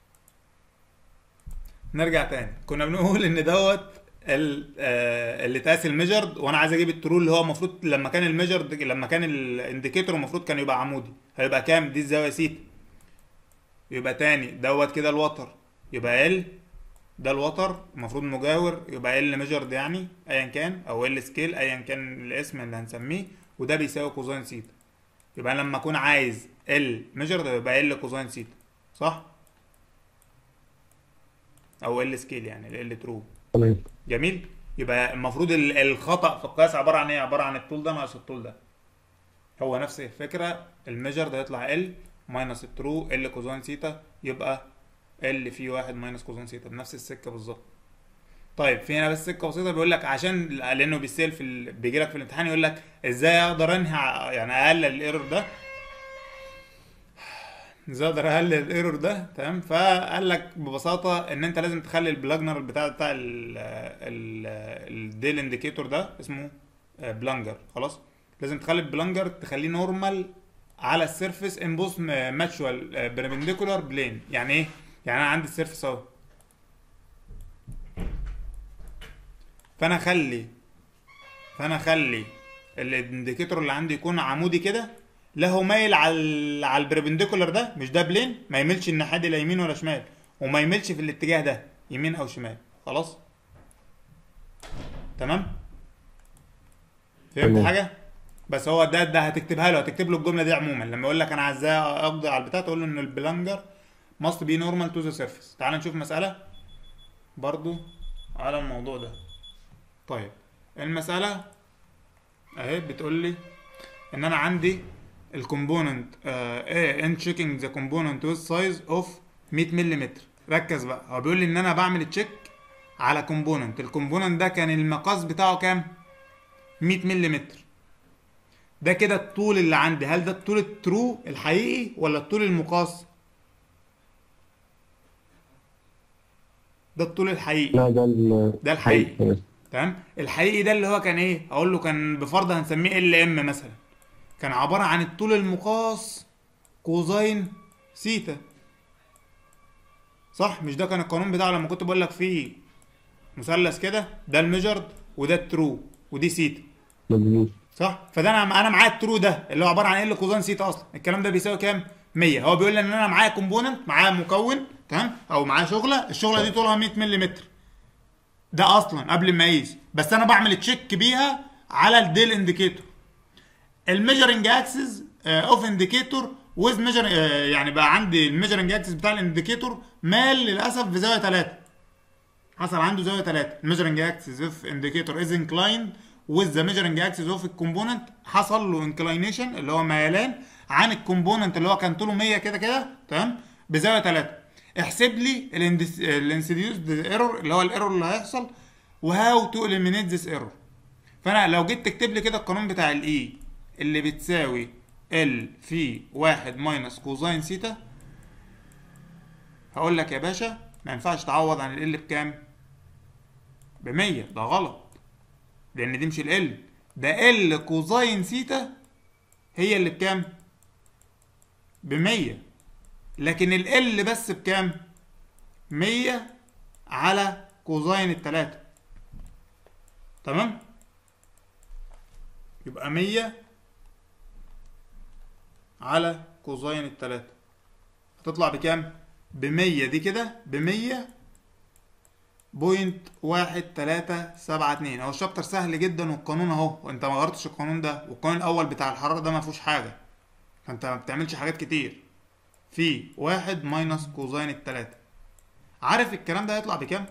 نرجع تاني كنا بنقول ان دوت ال- آه، اللي تقاس الميجرد وانا عايز اجيب الترو اللي هو المفروض لما كان الميجرد لما كان الانديكيتور المفروض كان يبقى عمودي هيبقى كام دي الزاويه سيتا يبقى تاني دوت كده الوتر يبقى ال ده الوتر المفروض مجاور يبقى ال ميجرد يعني ايا كان او ال سكيل ايا كان الاسم اللي هنسميه وده بيساوي كوزين سيتا يبقى أنا لما اكون عايز ال ميجرد يبقى ال كوزين سيتا صح او ال سكيل يعني ال ترو تمام جميل يبقى المفروض ال- الخطأ في القياس عبارة عن ايه عبارة عن الطول ده ناقص الطول ده هو نفس الفكرة الميجر ده يطلع ال ماينس الترو ال كوزين سيتا يبقى ال في واحد ماينس كوزين سيتا بنفس السكة بالظبط طيب في هنا بس سكة بسيطة بيقول لك عشان لأنه بيسأل في ال... بيجي لك في الامتحان يقول لك ازاي اقدر انهي ع- يعني اقلل الايرور ده ازاي اقدر اقلل الايرور ده تمام فقال لك ببساطه ان انت لازم تخلي البلاجنر بتاع بتاع ال ال الديل انديكيتور ده اسمه آه، بلانجر خلاص لازم تخلي البلانجر تخليه نورمال على السيرفيس ان بوث ماتشوال بربنديكولار بلين يعني ايه يعني انا عندي السيرفيس اهو فانا اخلي فانا اخلي الانديكيتور اللي عندي يكون عمودي كده لا هو مايل على ال- على البربنديكولار ده مش ده بلين ما يميلش الناحيه دي لا يمين ولا شمال وما يميلش في الاتجاه ده يمين او شمال خلاص تمام فهمت تمام. حاجه بس هو ده ده هتكتبها له هتكتب له الجمله دي عموما لما يقول لك انا عايز اقضي على البتاع تقول له ان البلانجر must be normal to the surface تعال نشوف مساله برضو على الموضوع ده طيب المساله اهي بتقول لي ان انا عندي الكومبوننت ايه ان تشيكينج ذا كومبوننت with سايز اوف 100 ملم ركز بقى هو بيقول لي ان انا بعمل تشيك على كومبوننت الكومبوننت ده كان المقاس بتاعه كام 100 ملم ده كده الطول اللي عندي هل ده الطول الترو الحقيقي ولا الطول المقاس ده الطول الحقيقي لا ده ال ده الحقيقي تمام الحقيقي ده اللي هو كان ايه اقول له كان بفرض هنسميه ال ام مثلا كان عباره عن الطول المقاس كوزين سيتا صح مش ده كان القانون بتاعه لما كنت بقول لك فيه مثلث كده ده الميجرد وده الترو ودي سيتا مظبوط صح فده انا انا معايا الترو ده اللي هو عباره عن ال كوزين سيتا اصلا الكلام ده بيساوي كام 100 هو بيقول لي ان انا معايا كومبوننت معايا مكون تمام او معايا شغله الشغله دي طولها 100 ملم ده اصلا قبل ما اقيس بس انا بعمل تشيك بيها على الديل انديكيتور الميجرنج اكسس اوف انديكيتور ويز ميجر يعني بقى عندي الميجرنج اكسس بتاع الانديكيتور مال للاسف في زاويه 3 حصل عنده زاويه 3 الميجرنج اكسس اوف انديكيتور از انكلايند ويز ذا ميجرنج اكسس اوف الكومبوننت حصل له انكلاينيشن اللي هو ميلان عن الكومبوننت اللي هو كان طوله 100 كده كده تمام بزاويه 3 احسب لي الانسيديوسد ايرور اللي هو الايرور اللي هيحصل وهاو تو اليمينيت ذيس ايرور فانا لو جيت تكتب لي كده القانون بتاع الاي اللي بتساوي ال في واحد ماينس كوزين سيتا هقول لك يا باشا ما ينفعش تعوض عن ال بكام؟ ب 100 ده غلط لان دي مش ال ده ال كوزين سيتا هي اللي بكام؟ ب 100 لكن ال ال بس بكام؟ 100 على كوزين التلاتة تمام؟ يبقى 100 على كوزين التلاتة هتطلع بكام؟ ب 100 دي كده ب 100 بوينت واحد تلاتة سبعة اتنين هو الشابتر سهل جدا والقانون اهو انت ما غيرتش القانون ده والقانون الاول بتاع الحرارة ده ما فيهوش حاجة فانت ما بتعملش حاجات كتير في واحد ماينس كوزين التلاتة عارف الكلام ده هيطلع بكام؟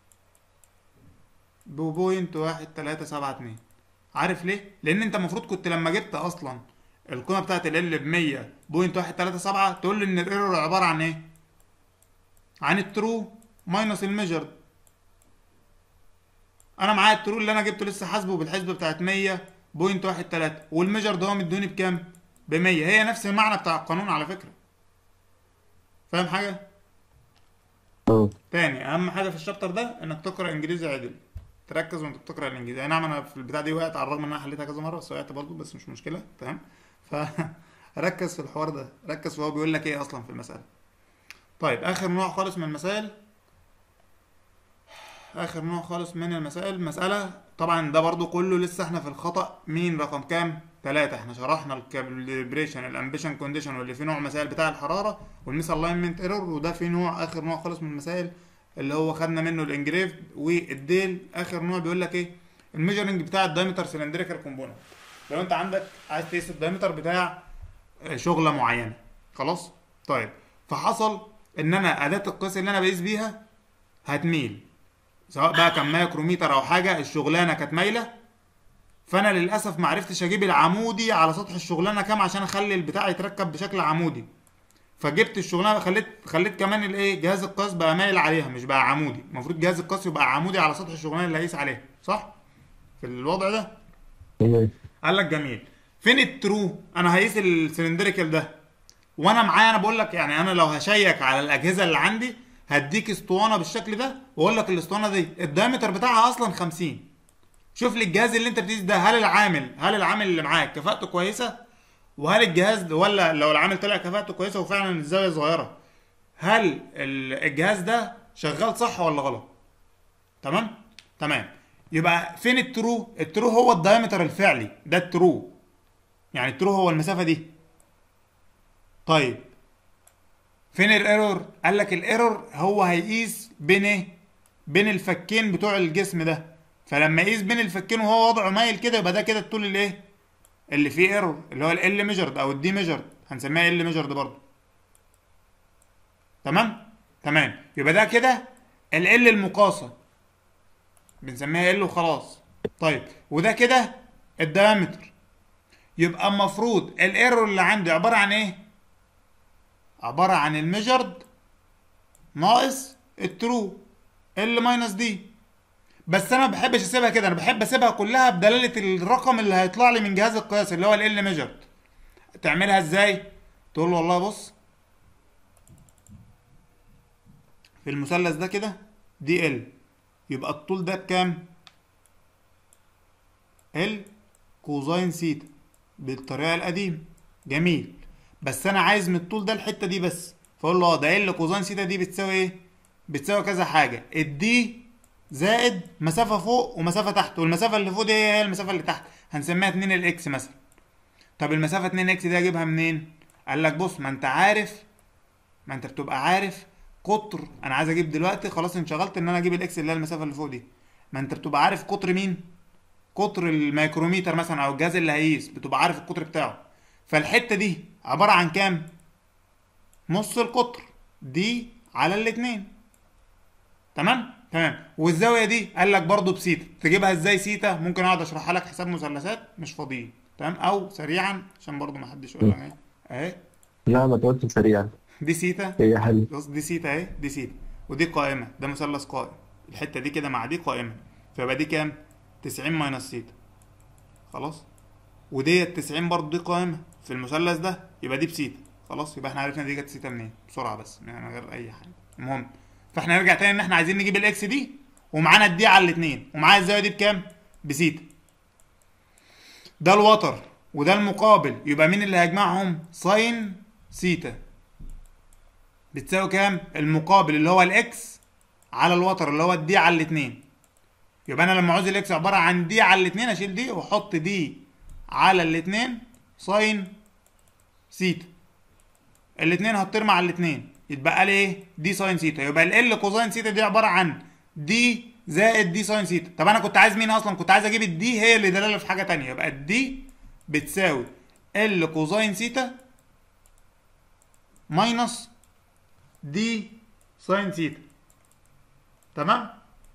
ببوينت واحد تلاتة سبعة اتنين عارف ليه؟ لأن أنت المفروض كنت لما جبت أصلا القيمة بتاعت ال ال بمية بوينت واحد تلاتة سبعة تقول لي إن الإيرور عبارة عن إيه؟ عن الترو ماينس الميجرد أنا معايا الترو اللي أنا جبته لسه حاسبه بالحسبة بتاعت مية بوينت واحد تلاتة والميجرد هو مدوني بكام؟ بمية هي نفس المعنى بتاع القانون على فكرة فاهم حاجة؟ اه تاني اهم حاجه في الشابتر ده انك تقرا انجليزي عدل تركز وانت بتقرا الانجليزي اي نعم انا في البتاع دي وقعت على الرغم ان انا حليتها كذا مره بس وقعت برضه بس مش مشكله تمام فركز في الحوار ده ركز في هو بيقول لك ايه اصلا في المساله طيب اخر نوع خالص من المسائل اخر نوع خالص من المسائل مساله طبعا ده برضو كله لسه احنا في الخطا مين رقم كام ثلاثة احنا شرحنا الكاليبريشن الامبيشن كونديشن واللي فيه نوع مسائل بتاع الحراره والميس الاينمنت ايرور وده في نوع اخر نوع خالص من المسائل اللي هو خدنا منه الانجريف والديل اخر نوع بيقول لك ايه الميجرنج بتاع الدايمتر سلندريكال كومبوننت لو انت عندك عايز تقيس الدايمتر بتاع شغله معينه خلاص طيب فحصل ان انا اداه القياس اللي انا بقيس بيها هتميل سواء بقى كان مايكروميتر او حاجه الشغلانه كانت مايله فانا للاسف ما عرفتش اجيب العمودي على سطح الشغلانه كام عشان اخلي البتاع يتركب بشكل عمودي فجبت الشغلانه خليت خليت كمان الايه جهاز القياس بقى مايل عليها مش بقى عمودي المفروض جهاز القياس يبقى عمودي على سطح الشغلانه اللي هيقيس عليها صح في الوضع ده تمام قال لك جميل فين الترو انا هقيس السلندريكال ده وانا معايا انا بقول لك يعني انا لو هشيك على الاجهزه اللي عندي هديك اسطوانه بالشكل ده واقول لك الاسطوانه دي الدايمتر بتاعها اصلا 50 شوف لي الجهاز اللي انت بتقيس ده هل العامل هل العامل اللي معاك كفاءته كويسه وهل الجهاز ولا لو العامل طلع كفاءته كويسه وفعلا الزاويه صغيره هل ال- الجهاز ده شغال صح ولا غلط تمام تمام يبقى فين الترو الترو هو الدايمتر الفعلي ده الترو يعني الترو هو المسافه دي طيب فين الايرور قال لك الايرور هو هيقيس بين ايه بين الفكين بتوع الجسم ده فلما يقيس بين الفكين وهو وضعه مايل كده يبقى ده كده الطول الايه اللي فيه ايرور اللي هو ال ميجرد او الدي ميجرد هنسميها ال ميجرد برضه تمام تمام يبقى ده كده ال ال المقاسه بنسميها ال وخلاص طيب وده كده الدايمتر يبقى المفروض الايرور اللي عندي عباره عن ايه عباره عن الميجرد ناقص الترو ال ماينس دي بس انا ما بحبش اسيبها كده انا بحب اسيبها كلها بدلاله الرقم اللي هيطلع لي من جهاز القياس اللي هو ال ميجرد تعملها ازاي تقول له والله بص في المثلث ده كده دي ال يبقى الطول ده بكام ال كوزاين سيتا بالطريقه القديمه جميل بس انا عايز من الطول ده الحته دي بس فاقول له اه ده ال كوزاين سيتا دي بتساوي ايه بتساوي كذا حاجه الدي زائد مسافه فوق ومسافه تحت والمسافه اللي فوق دي هي المسافه اللي تحت هنسميها 2 الاكس مثلا طب المسافه 2 اكس دي اجيبها منين قال لك بص ما انت عارف ما انت بتبقى عارف قطر انا عايز اجيب دلوقتي خلاص انشغلت ان انا اجيب الاكس اللي هي المسافه اللي فوق دي ما انت بتبقى عارف قطر مين قطر الميكروميتر مثلا او الجهاز اللي هيقيس بتبقى عارف القطر بتاعه فالحته دي عباره عن كام نص القطر دي على الاتنين تمام تمام والزاويه دي قال لك برضو بسيتا تجيبها ازاي سيتا ممكن اقعد اشرحها لك حساب مثلثات مش فاضيين تمام او سريعا عشان برضو ما حدش يقول لك ايه اهي لا ما تقولش سريعا دي سيتا هي حل بص دي سيتا اهي دي سيتا ودي قائمه ده مثلث قائم الحته دي كده مع دي قائمه فيبقى دي كام 90 ماينس سيتا خلاص وديت 90 برضه دي قائمه في المثلث ده يبقى دي بسيتا خلاص يبقى احنا عرفنا دي جت سيتا منين بسرعه بس يعني من غير اي حاجه المهم فاحنا نرجع تاني ان احنا عايزين نجيب الاكس دي ومعانا الدي على الاثنين ومعايا الزاويه دي بكام بسيتا ده الوتر وده المقابل يبقى مين اللي هيجمعهم ساين سيتا بتساوي كام المقابل اللي هو الاكس على الوتر اللي هو الدي على الاثنين يبقى انا لما عاوز الاكس عباره عن دي على الاثنين اشيل دي واحط دي على الاثنين ساين سيتا الاثنين هتطير مع الاثنين يتبقى لي ايه دي ساين سيتا يبقى ال كوزاين سيتا دي عباره عن دي زائد دي ساين سيتا طب انا كنت عايز مين اصلا كنت عايز اجيب الدي هي اللي دلاله في حاجه تانية يبقى الدي بتساوي ال كوزاين سيتا ماينس دي ساين سيتا تمام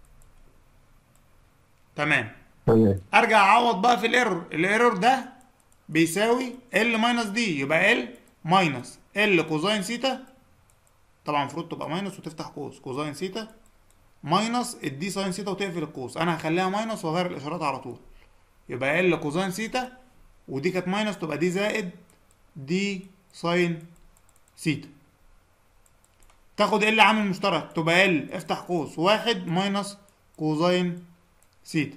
تمام تمام ارجع اعوض بقى في الايرور الايرور ده بيساوي ال ماينس دي يبقى ال ماينس ال كوزاين سيتا طبعا المفروض تبقى ماينس وتفتح قوس كوزاين سيتا ماينس الدي ساين سيتا وتقفل القوس انا هخليها ماينس واغير الاشارات على طول يبقى ال كوزاين سيتا ودي كانت ماينس تبقى دي زائد دي ساين سيتا تاخد ال عامل مشترك تبقى ال افتح قوس واحد ماينس كوزاين سيتا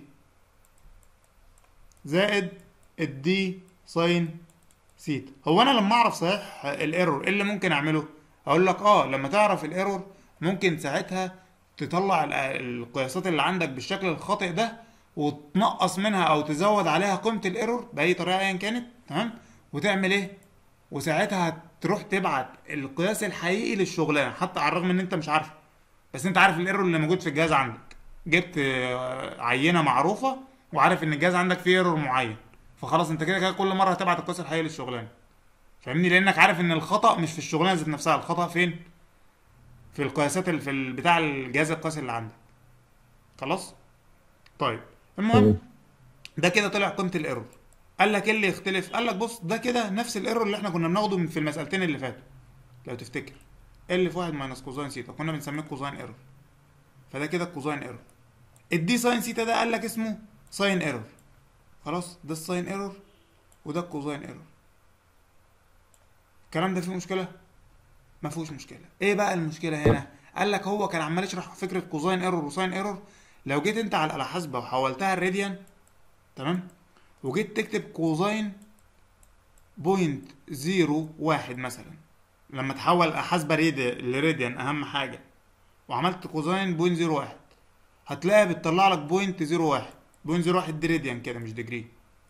زائد الدي ساين سيتا هو انا لما اعرف صحيح الايرور ايه اللي ممكن اعمله اقول لك اه لما تعرف الايرور ممكن ساعتها تطلع ال- القياسات اللي عندك بالشكل الخاطئ ده وتنقص منها او تزود عليها قيمه الايرور باي طريقه ايا كانت تمام وتعمل ايه وساعتها تروح تبعت القياس الحقيقي للشغلانه حتى على الرغم ان انت مش عارفه بس انت عارف الايرور اللي موجود في الجهاز عندك جبت آه، عينه معروفه وعارف ان الجهاز عندك فيه ايرور معين فخلاص انت كده كده كل مره هتبعت القياس الحقيقي للشغلانه فاهمني لانك عارف ان الخطا مش في الشغلانه ذات نفسها الخطا فين في القياسات اللي في ال- بتاع الجهاز القياسي اللي عندك خلاص طيب المهم تمام. ده كده طلع قيمه الايرور قال لك ايه اللي يختلف قال لك بص ده كده نفس الايرور اللي احنا كنا بناخده من- في المسالتين اللي فاتوا لو تفتكر ال في واحد ماينس كوزاين سيتا كنا بنسميه كوزاين ايرور فده كده كوزاين ايرور الدي ساين سيتا ده قال لك اسمه ساين ايرور خلاص ده الساين ايرور وده الكوزاين ايرور الكلام ده فيه مشكله ما فيهوش مشكله ايه بقى المشكله هنا قال لك هو كان عمال يشرح فكره كوزاين ايرور وساين ايرور لو جيت انت على الاله حاسبه وحولتها الراديان تمام وجيت تكتب كوزاين بوينت زيرو واحد مثلا لما تحول حاسبه رادي- لراديان اهم حاجه وعملت كوزاين بوينت زيرو واحد هتلاقيها بتطلع لك بوينت زيرو واحد بوينت زيرو واحد دي راديان كده مش ديجري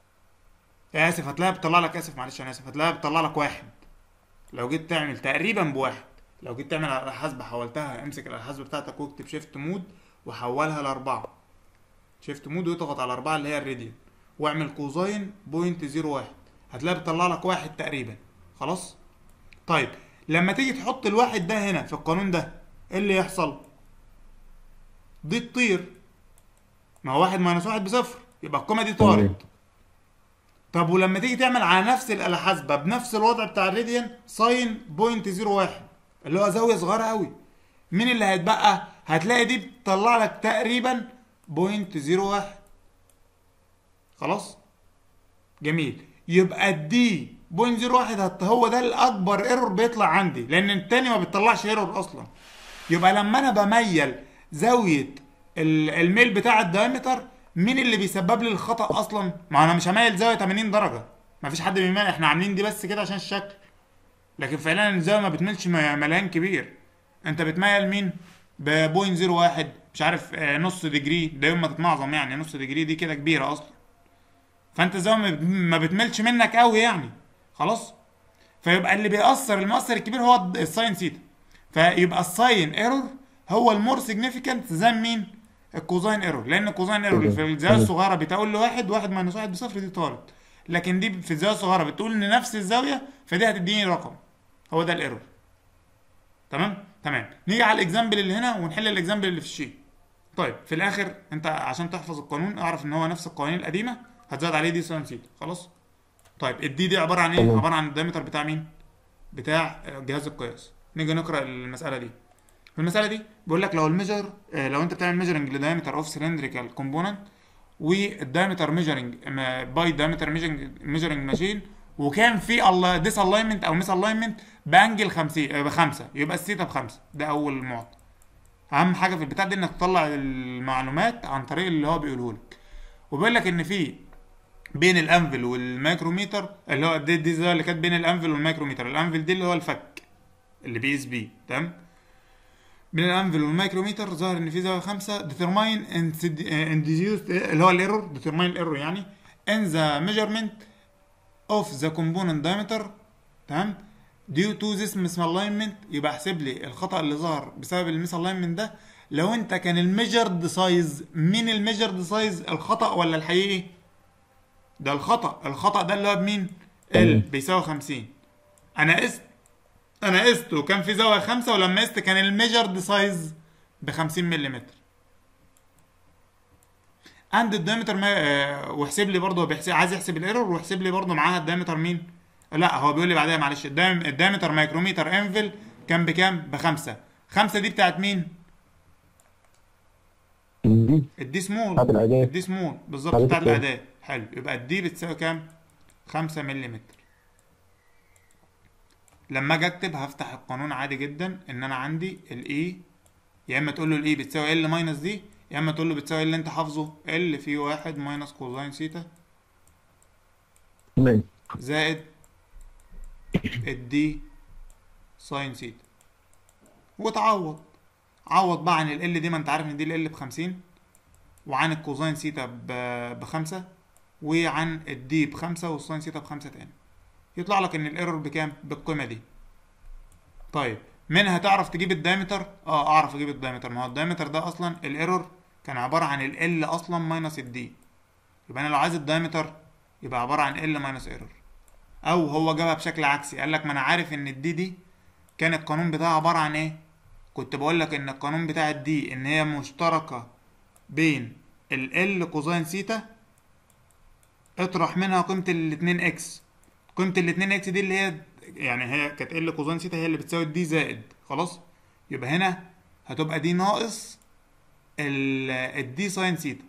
اسف هتلاقيها بتطلع لك اسف معلش انا اسف هتلاقيها بتطلع لك واحد لو جيت تعمل تقريبا بواحد لو جيت تعمل على الحاسبة حولتها امسك الحاسبة بتاعتك واكتب شيفت مود وحولها لأربعة شيفت مود واضغط على أربعة اللي هي الراديان واعمل كوزاين بوينت زيرو واحد هتلاقي بتطلع لك واحد تقريبا خلاص طيب لما تيجي تحط الواحد ده هنا في القانون ده ايه اللي يحصل دي تطير ما هو واحد ماينس واحد بصفر يبقى القيمة دي تمام. طارت طب ولما تيجي تعمل على نفس الآلة حاسبة بنفس الوضع بتاع الراديان ساين بوينت زيرو واحد اللي هو زاوية صغيرة قوي مين اللي هيتبقى؟ هتلاقي دي بتطلع لك تقريبا بوينت زيرو واحد خلاص؟ جميل يبقى الدي بوينت زيرو واحد هت- هو ده الأكبر ايرور بيطلع عندي لأن التاني ما بيطلعش ايرور أصلا يبقى لما أنا بميل زاوية ال- الميل بتاع الدايمتر مين اللي بيسبب لي الخطأ أصلا؟ ما أنا مش هميل زاوية 80 درجة مفيش حد بيميل احنا عاملين دي بس كده عشان الشكل لكن فعلا الزاويه ما بتميلش م- مليان كبير انت بتميل مين ب 0.01 مش عارف آه، نص ديجري ده يوم ما تتنعظم يعني نص ديجري دي كده كبيره اصلا فانت الزاويه ما بت- ما بتميلش منك قوي يعني خلاص فيبقى اللي بيأثر المؤثر الكبير هو الد- الساين سيتا فيبقى الساين ايرور هو المور سيجنيفيكانت زي مين الكوزاين ايرور لان الكوزاين ايرور في الزاويه الصغيره بتقول لواحد واحد ماينس واحد بصفر دي طارت لكن دي في الزاويه الصغيره بتقول ان نفس الزاويه فدي هتديني رقم هو ده الايرور تمام تمام نيجي على الاكزامبل اللي هنا ونحل الاكزامبل اللي في الشيت طيب في الاخر انت عشان تحفظ القانون اعرف ان هو نفس القوانين القديمه هتزود عليه دي ساين سيتا خلاص طيب الدي دي عباره عن ايه تمام. عباره عن الدايمتر بتاع مين بتاع جهاز القياس نيجي نقرا المساله دي في المساله دي بيقول لك لو الميجر آه، لو انت بتعمل ميجرنج لدايمتر اوف سلندريكال كومبوننت والدايمتر ميجرنج باي دايمتر ميجرنج ماشين وكان في الله ديس الاينمنت او ميس الاينمنت بانجل 50 آه، بخمسه يبقى الثيتا بخمسه ده اول معطى اهم حاجه في البتاع دي انك تطلع المعلومات عن طريق اللي هو بيقوله لك وبيقول لك ان في بين الانفل والمايكروميتر اللي هو دي دي الزاويه اللي كانت بين الانفل والمايكروميتر الانفل دي اللي هو الفك اللي بيقيس بيه تمام بين الانفل والمايكروميتر ظهر ان في زاويه خمسه ديترماين انديوس اللي هو الايرور ديترماين الايرور يعني ان ذا ميجرمنت اوف ذا كومبوننت دايمتر تمام due to this misalignment يبقى احسب لي الخطأ اللي ظهر بسبب الميس الاينمنت ده لو انت كان الميجرد سايز من الميجرد سايز الخطأ ولا الحقيقي ده الخطأ الخطأ ده اللي هو بمين ال بيساوي 50 انا قست انا قست وكان في زاويه خمسة ولما قست كان الميجرد سايز ب 50 ملم عند الدايمتر ما آه، واحسب لي برضه هو بيحسب عايز يحسب الايرور واحسب لي برضه معاها الدايمتر مين لا هو بيقول لي بعدها معلش الدايم الدايمتر مايكروميتر انفل كان بكام بخمسة خمسة دي بتاعت مين دي الدي سمول بتاعت الأداة. الدي سمول بالظبط بتاعت بتاعت الكام؟ الاداة حلو يبقى الدي بتساوي كام 5 ملم لما اجي اكتب هفتح القانون عادي جدا ان انا عندي الاي يا اما تقول له الاي بتساوي ال ماينس دي يا اما تقول له بتساوي اللي انت حافظه ال في واحد ماينس كوزاين سيتا تمام زائد الدي ساين سيتا وتعوض عوض بقى عن ال دي ما انت عارف ان دي ال بخمسين وعن الكوزاين سيتا ب- بخمسة وعن الدي بخمسة والساين سيتا بخمسة تاني يطلع لك ان الايرور بكام بالقيمة دي طيب منها تعرف تجيب الدايمتر اه اعرف اجيب الدايمتر ما هو الدايمتر ده اصلا الايرور كان عبارة عن ال اصلا ماينس الدي يبقى انا لو عايز الدايمتر يبقى عبارة عن ال ماينس ايرور او هو جابها بشكل عكسي قال لك ما انا عارف ان الدي دي كان القانون بتاعها عبارة عن ايه كنت بقول لك ان القانون بتاع الدي ان هي مشتركة بين ال كوزاين سيتا اطرح منها قيمة الاتنين اكس قيمة الاتنين اكس دي اللي هي يعني هي كانت ال كوزاين سيتا هي اللي بتساوي الدي زائد خلاص يبقى هنا هتبقى دي ناقص ال الدي ساين سيتا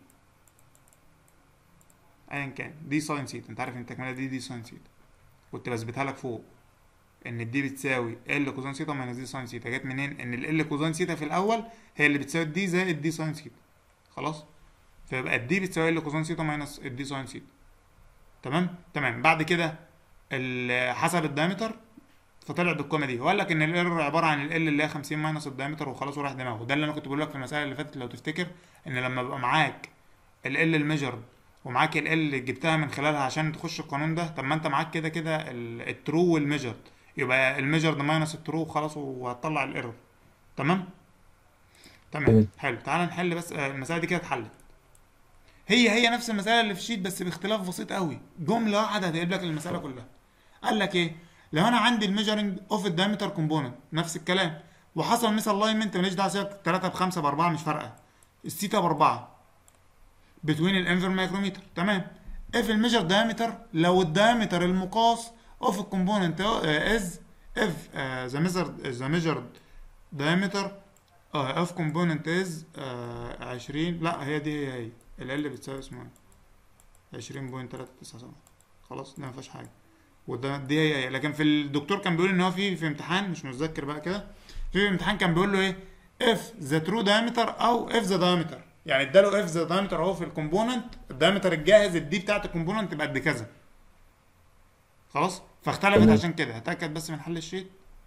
ايا كان دي ساين سيتا انت عارف ان التكمله دي دي ساين سيتا كنت بثبتها لك فوق ان الدي بتساوي ال كوزين سيتا ماينس دي ساين سيتا جت منين ان ال كوزين سيتا في الاول هي اللي بتساوي الدي زائد دي ساين سيتا خلاص فيبقى الدي بتساوي ال كوزين سيتا ماينس الدي ساين سيتا تمام تمام بعد كده ال- حسب الدايمتر فطلع بالقيمه دي وقال لك ان الايرور عباره عن ال اللي هي 50 ماينس الدايمتر وخلاص وراح دماغه ده اللي انا كنت بقول لك في المساله اللي فاتت لو تفتكر ان لما يبقى معاك ال ال الميجر ومعاك ال اللي جبتها من خلالها عشان تخش القانون ده طب ما انت معاك كده كده الترو والميجر يبقى الميجر ده ماينس الترو خلاص وهتطلع الايرور تمام تمام تمام. حلو تعال نحل بس آه، المساله دي كده اتحلت هي هي نفس المساله اللي في الشيت بس باختلاف بسيط قوي جمله واحده هتقلب لك المساله كلها قال لك ايه لو انا عندي الميجرنج اوف الدايمتر كومبوننت نفس الكلام وحصل مثل لاينمنت ماليش دعوه سيبك 3 ب 5 ب 4 مش فارقه الثيتا ب 4 بتوين الانفر مايكرومتر تمام اف الميجر دايمتر لو الدايمتر المقاس اوف الكومبوننت از اف ذا ميجر ذا ميجرد دايمتر اوف كومبوننت از 20 لا هي دي هي هي ال ال بتساوي اسمها 20.397 خلاص ده ما فيهاش حاجه وده دي هي هي لكن في الدكتور كان بيقول ان هو في في امتحان مش متذكر بقى كده في امتحان كان بيقول له ايه اف ذا ترو دايمتر او اف ذا دايمتر يعني اداله اف ذا دايمتر اهو في الكومبوننت الدايمتر الجاهز الدي بتاعت الكومبوننت تبقى قد كذا خلاص فاختلفت تمام. عشان كده هتاكد بس من حل الشيت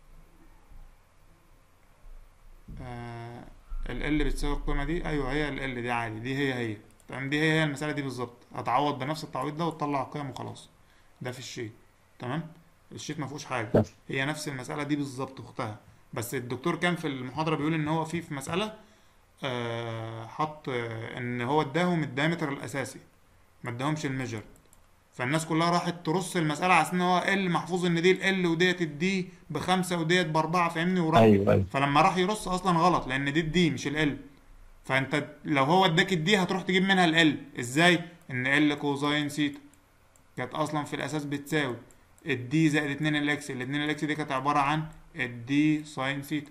آه ال ال بتساوي القيمه دي ايوه هي ال ال دي عادي دي هي هي تمام دي هي هي المساله دي بالظبط هتعوض بنفس التعويض ده وتطلع القيم وخلاص ده في الشيت تمام الشيت ما فيهوش حاجه صح. هي نفس المساله دي بالظبط اختها بس الدكتور كان في المحاضره بيقول ان هو في في مساله آه حط آه ان هو اداهم الدايمتر الاساسي ما اداهمش الميجر فالناس كلها راحت ترص المساله على اساس ان هو ال محفوظ ان دي ال وديت الدي بخمسه وديت باربعه فاهمني وراح ايوه ايوه فلما راح يرص اصلا غلط لان دي الدي مش ال فانت لو هو اداك الدي هتروح تجيب منها ال ازاي ان ال كوزاين سيتا كانت اصلا في الاساس بتساوي الدي زائد 2 الاكس ال 2 الاكس دي كانت عباره عن الدي ساين سيتا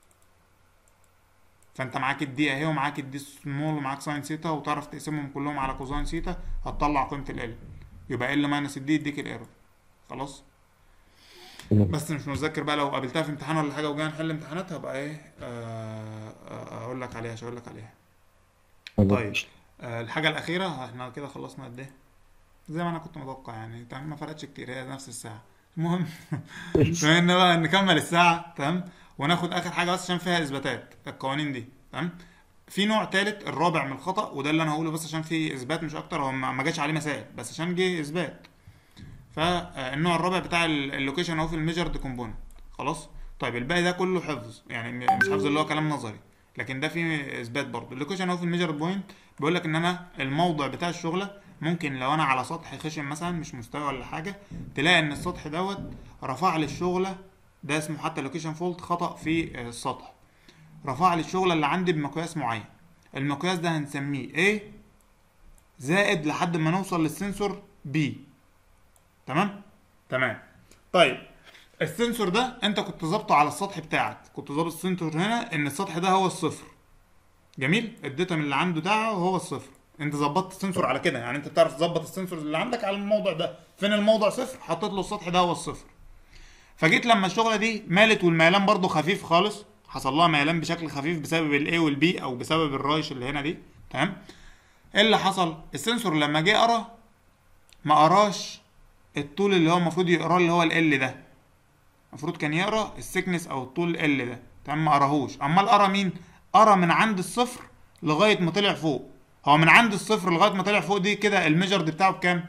فانت معاك الدي اهي ومعاك الدي سمول ومعاك ساين سيتا وتعرف تقسمهم كلهم على كوزاين سيتا هتطلع قيمه ال يبقى ال ماينس الدي يديك الايرور خلاص تمام. بس مش متذكر بقى لو قابلتها في امتحان ولا حاجه وجينا نحل امتحانات هبقى ايه آه آه، اقول لك عليها مش هقول لك عليها طيب آه الحاجه الاخيره احنا كده خلصنا قد ايه زي ما انا كنت متوقع يعني تمام ما فرقتش كتير هي نفس الساعه المهم بما ان بقى نكمل الساعه تمام وناخد اخر حاجه بس عشان فيها اثباتات القوانين دي تمام في نوع تالت الرابع من الخطا وده اللي انا هقوله بس عشان في اثبات مش اكتر هو ما ما جاش عليه مسائل بس عشان جه اثبات فالنوع الرابع بتاع ال- اللوكيشن اهو في الميجرد كومبوننت خلاص طيب الباقي ده كله حفظ يعني م- مش حفظ اللي هو كلام نظري لكن ده فيه اثبات برضه اللوكيشن اهو في الميجرد بوينت بيقول لك ان انا الموضع بتاع الشغله ممكن لو انا على سطح خشن مثلا مش مستوي ولا حاجه تلاقي ان السطح دوت رفع لي الشغله ده اسمه حتى لوكيشن فولت خطا في آه، السطح رفع لي الشغله اللي عندي بمقياس معين المقياس ده هنسميه A زائد لحد ما نوصل للسنسور B تمام تمام طيب السنسور ده انت كنت ظابطه على السطح بتاعك كنت ظابط السنسور هنا ان السطح ده هو الصفر جميل الداتا من اللي عنده بتاعه هو الصفر انت ظبطت السنسور على كده يعني انت بتعرف تظبط السنسور اللي عندك على الموضع ده فين الموضع صفر حطيت له السطح ده هو الصفر فجيت لما الشغله دي مالت والميلان برضو خفيف خالص حصل لها ميلان بشكل خفيف بسبب الاي والبي او بسبب الرايش اللي هنا دي تمام ايه اللي حصل السنسور لما جه قرا ما قراش الطول اللي هو المفروض يقراه اللي هو ال ده المفروض كان يقرا السكنس او الطول ال ده تمام ما قراهوش امال قرا مين قرا من عند الصفر لغايه ما طلع فوق هو من عند الصفر لغايه ما طلع فوق دي كده الميجرد بتاعه بكام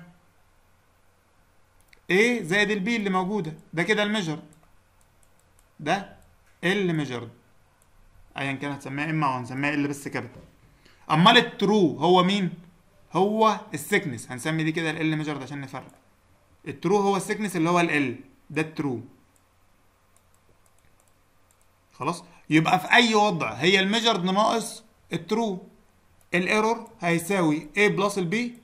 A زائد البي اللي موجوده ده كده الميجر ده ال ميجرد ايا كان هتسميها اما او هنسميها ال بس كده امال الترو هو مين هو السكنس هنسمي دي كده ال ميجرد عشان نفرق الترو هو السكنس اللي هو ال ده الترو خلاص يبقى في اي وضع هي الميجرد ناقص الترو الايرور هيساوي a بلس البي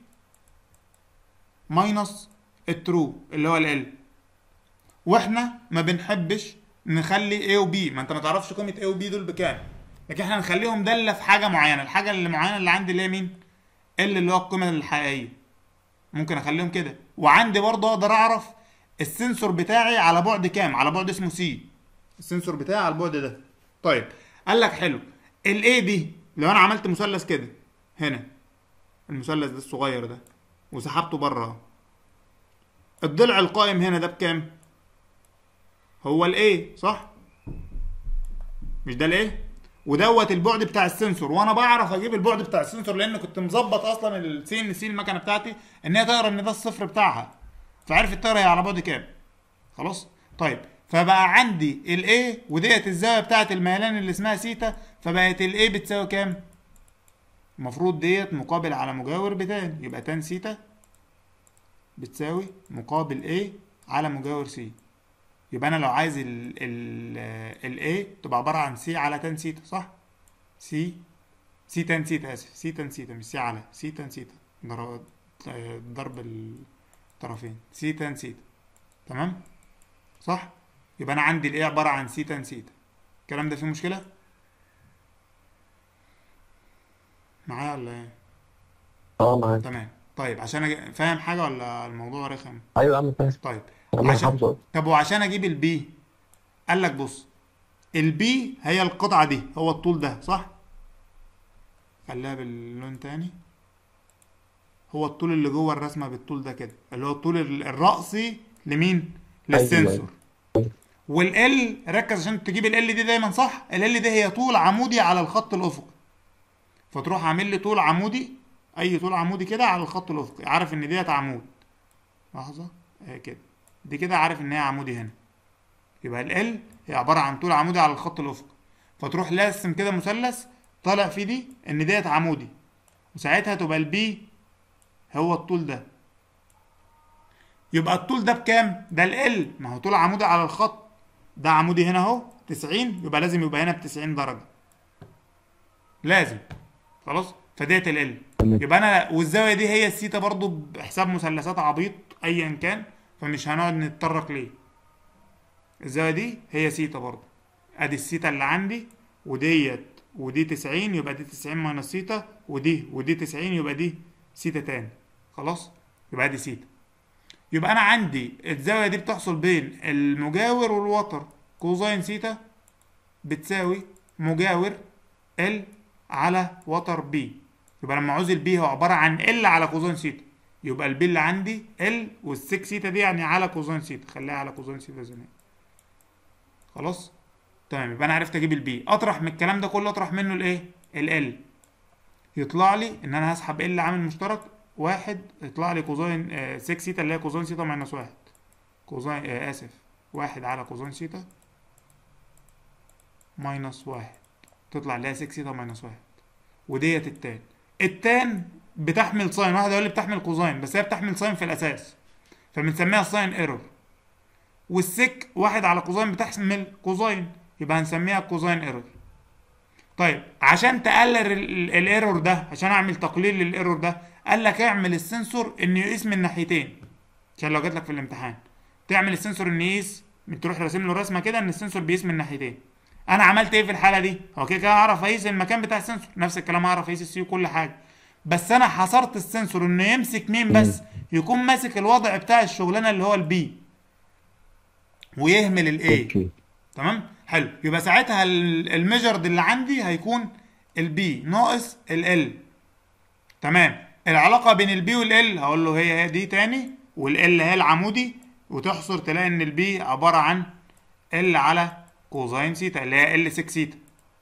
ماينس الترو اللي هو ال واحنا ما بنحبش نخلي A و B ما انت ما تعرفش قيمه A و B دول بكام لكن احنا نخليهم داله في حاجه معينه الحاجه اللي معينه اللي عندي اللي هي مين L اللي هو القيمه الحقيقيه ممكن اخليهم كده وعندي برضه اقدر اعرف السنسور بتاعي على بعد كام على بعد اسمه سي السنسور بتاعي على البعد ده طيب قال لك حلو الاي دي لو انا عملت مثلث كده هنا المثلث ده الصغير ده وسحبته بره اهو. الضلع القائم هنا ده بكام هو الايه صح مش ده الايه ودوت البعد بتاع السنسور وانا بعرف اجيب البعد بتاع السنسور لان كنت مظبط اصلا السي ان سي المكنه بتاعتي ان هي تقرا ان ده الصفر بتاعها فعرفت تقرا هي على بعد كام خلاص طيب فبقى عندي الايه وديت الزاويه بتاعت الميلان اللي اسمها سيتا فبقت الايه بتساوي كام المفروض ديت مقابل على مجاور بتان يبقى تان سيتا بتساوي مقابل A على مجاور C يبقى انا لو عايز ال ال ال A تبقى عبارة عن C على تان سيتا صح؟ C C تان سيتا اسف C تان سيتا مش C على C تان سيتا ضرب ضرب الطرفين C تان سيتا تمام؟ صح؟ يبقى انا عندي ال A عبارة عن C تان سيتا الكلام ده فيه مشكلة؟ معايا ولا ايه؟ اه معاك تمام طيب عشان أج... فاهم حاجة ولا الموضوع رخم؟ ايوه يا عم فاهم طيب يا عم عشان حافظه طب وعشان اجيب البي قال لك بص البي هي القطعة دي هو الطول ده صح؟ خليها باللون تاني هو الطول اللي جوه الرسمة بالطول ده كده اللي هو الطول ال- الرأسي لمين؟ للسنسور والال ركز عشان تجيب ال دي دايما صح ال دي هي طول عمودي على الخط الافقي فتروح عامل لي طول عمودي اي طول عمودي كده على الخط الافقي عارف ان ديت عمود لحظه اهي كده دي كده عارف ان هي عمودي هنا يبقى ال هي عباره عن طول عمودي على الخط الافقي فتروح لاسم كده مثلث طالع فيه دي ان ديت عمودي وساعتها تبقى البي هو الطول ده يبقى الطول ده بكام؟ ده ال ما هو طول عمودي على الخط ده عمودي هنا اهو 90 يبقى لازم يبقى هنا ب 90 درجة لازم خلاص فديت ال تمام. يبقى انا والزاوية دي هي السيتا برضو بحساب مثلثات عبيط ايا كان فمش هنقعد نتطرق ليه الزاوية دي هي سيتا برضو ادي السيتا اللي عندي وديت ودي 90 يبقى دي 90 ماينس سيتا ودي ودي 90 يبقى دي سيتا تاني خلاص يبقى دي سيتا يبقى انا عندي الزاويه دي بتحصل بين المجاور والوتر كوزين سيتا بتساوي مجاور ال على وتر بي يبقى لما عاوز البي هو عباره عن ال على كوزين سيتا يبقى البي اللي عندي ال والسك سيتا دي يعني على كوزين سيتا خليها على كوزين سيتا زي ما هي. خلاص تمام يبقى انا عرفت اجيب البي اطرح من الكلام ده كله اطرح منه الايه ال يطلع لي ان انا هسحب ال عامل مشترك واحد يطلع لي كوزين آه 6 سيتا اللي هي كوزين سيتا ماينس واحد كوزين آه اسف واحد على كوزين سيتا ماينس واحد تطلع اللي هي 6 سيتا ماينس واحد وديت التان التان بتحمل ساين واحد يقول لي بتحمل كوزين بس هي بتحمل ساين في الاساس فبنسميها ساين ايرور والسك واحد على كوزين بتحمل كوزين يبقى هنسميها كوزين ايرور طيب عشان تقلل الايرور ده عشان اعمل تقليل للايرور ده قال لك اعمل السنسور انه يقيس من ناحيتين عشان لو جات لك في الامتحان تعمل السنسور انه يقيس تروح راسم له رسمه كده ان السنسور بيقيس من ناحيتين انا عملت ايه في الحاله دي هو كده كده هعرف اقيس المكان بتاع السنسور نفس الكلام هعرف اقيس السي وكل حاجه بس انا حصرت السنسور انه يمسك مين بس يكون ماسك الوضع بتاع الشغلانه اللي هو البي ويهمل الاي اوكي تمام حلو يبقى ساعتها الميجرد اللي عندي هيكون البي ناقص ال تمام العلاقه بين البي والال هقول له هي هي دي تاني والال هي العمودي وتحصر تلاقي ان البي عباره عن ال على كوزين سيتا اللي هي ال 6 سيتا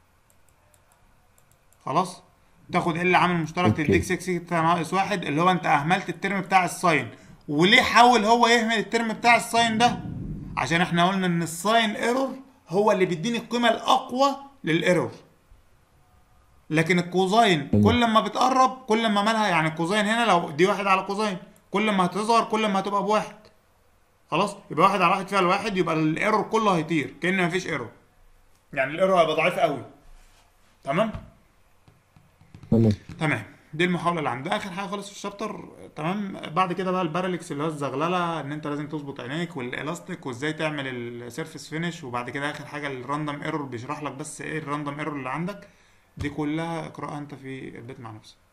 خلاص تاخد ال عامل مشترك أوكي. تديك 6 سيتا ناقص واحد اللي هو انت اهملت الترم بتاع الساين وليه حاول هو يهمل الترم بتاع الساين ده عشان احنا قلنا ان الساين ايرور هو اللي بيديني القيمه الاقوى للايرور لكن الكوزين كل ما بتقرب كل ما مالها يعني الكوزين هنا لو دي واحد على كوزين كل ما هتصغر كل ما هتبقى بواحد خلاص يبقى واحد على واحد فيها الواحد يبقى الايرور كله هيطير كأن مفيش ايرور يعني الايرور هيبقى ضعيف قوي تمام تمام تمام دي المحاولة اللي عندها آخر حاجة خالص في الشابتر تمام بعد كده بقى البارالكس اللي هو الزغللة إن أنت لازم تظبط عينيك والإلاستيك وإزاي تعمل السيرفيس فينش وبعد كده آخر حاجة الراندوم ايرور بيشرح لك بس إيه الراندوم ايرور اللي عندك دي كلها اقرأها أنت في البيت مع نفسك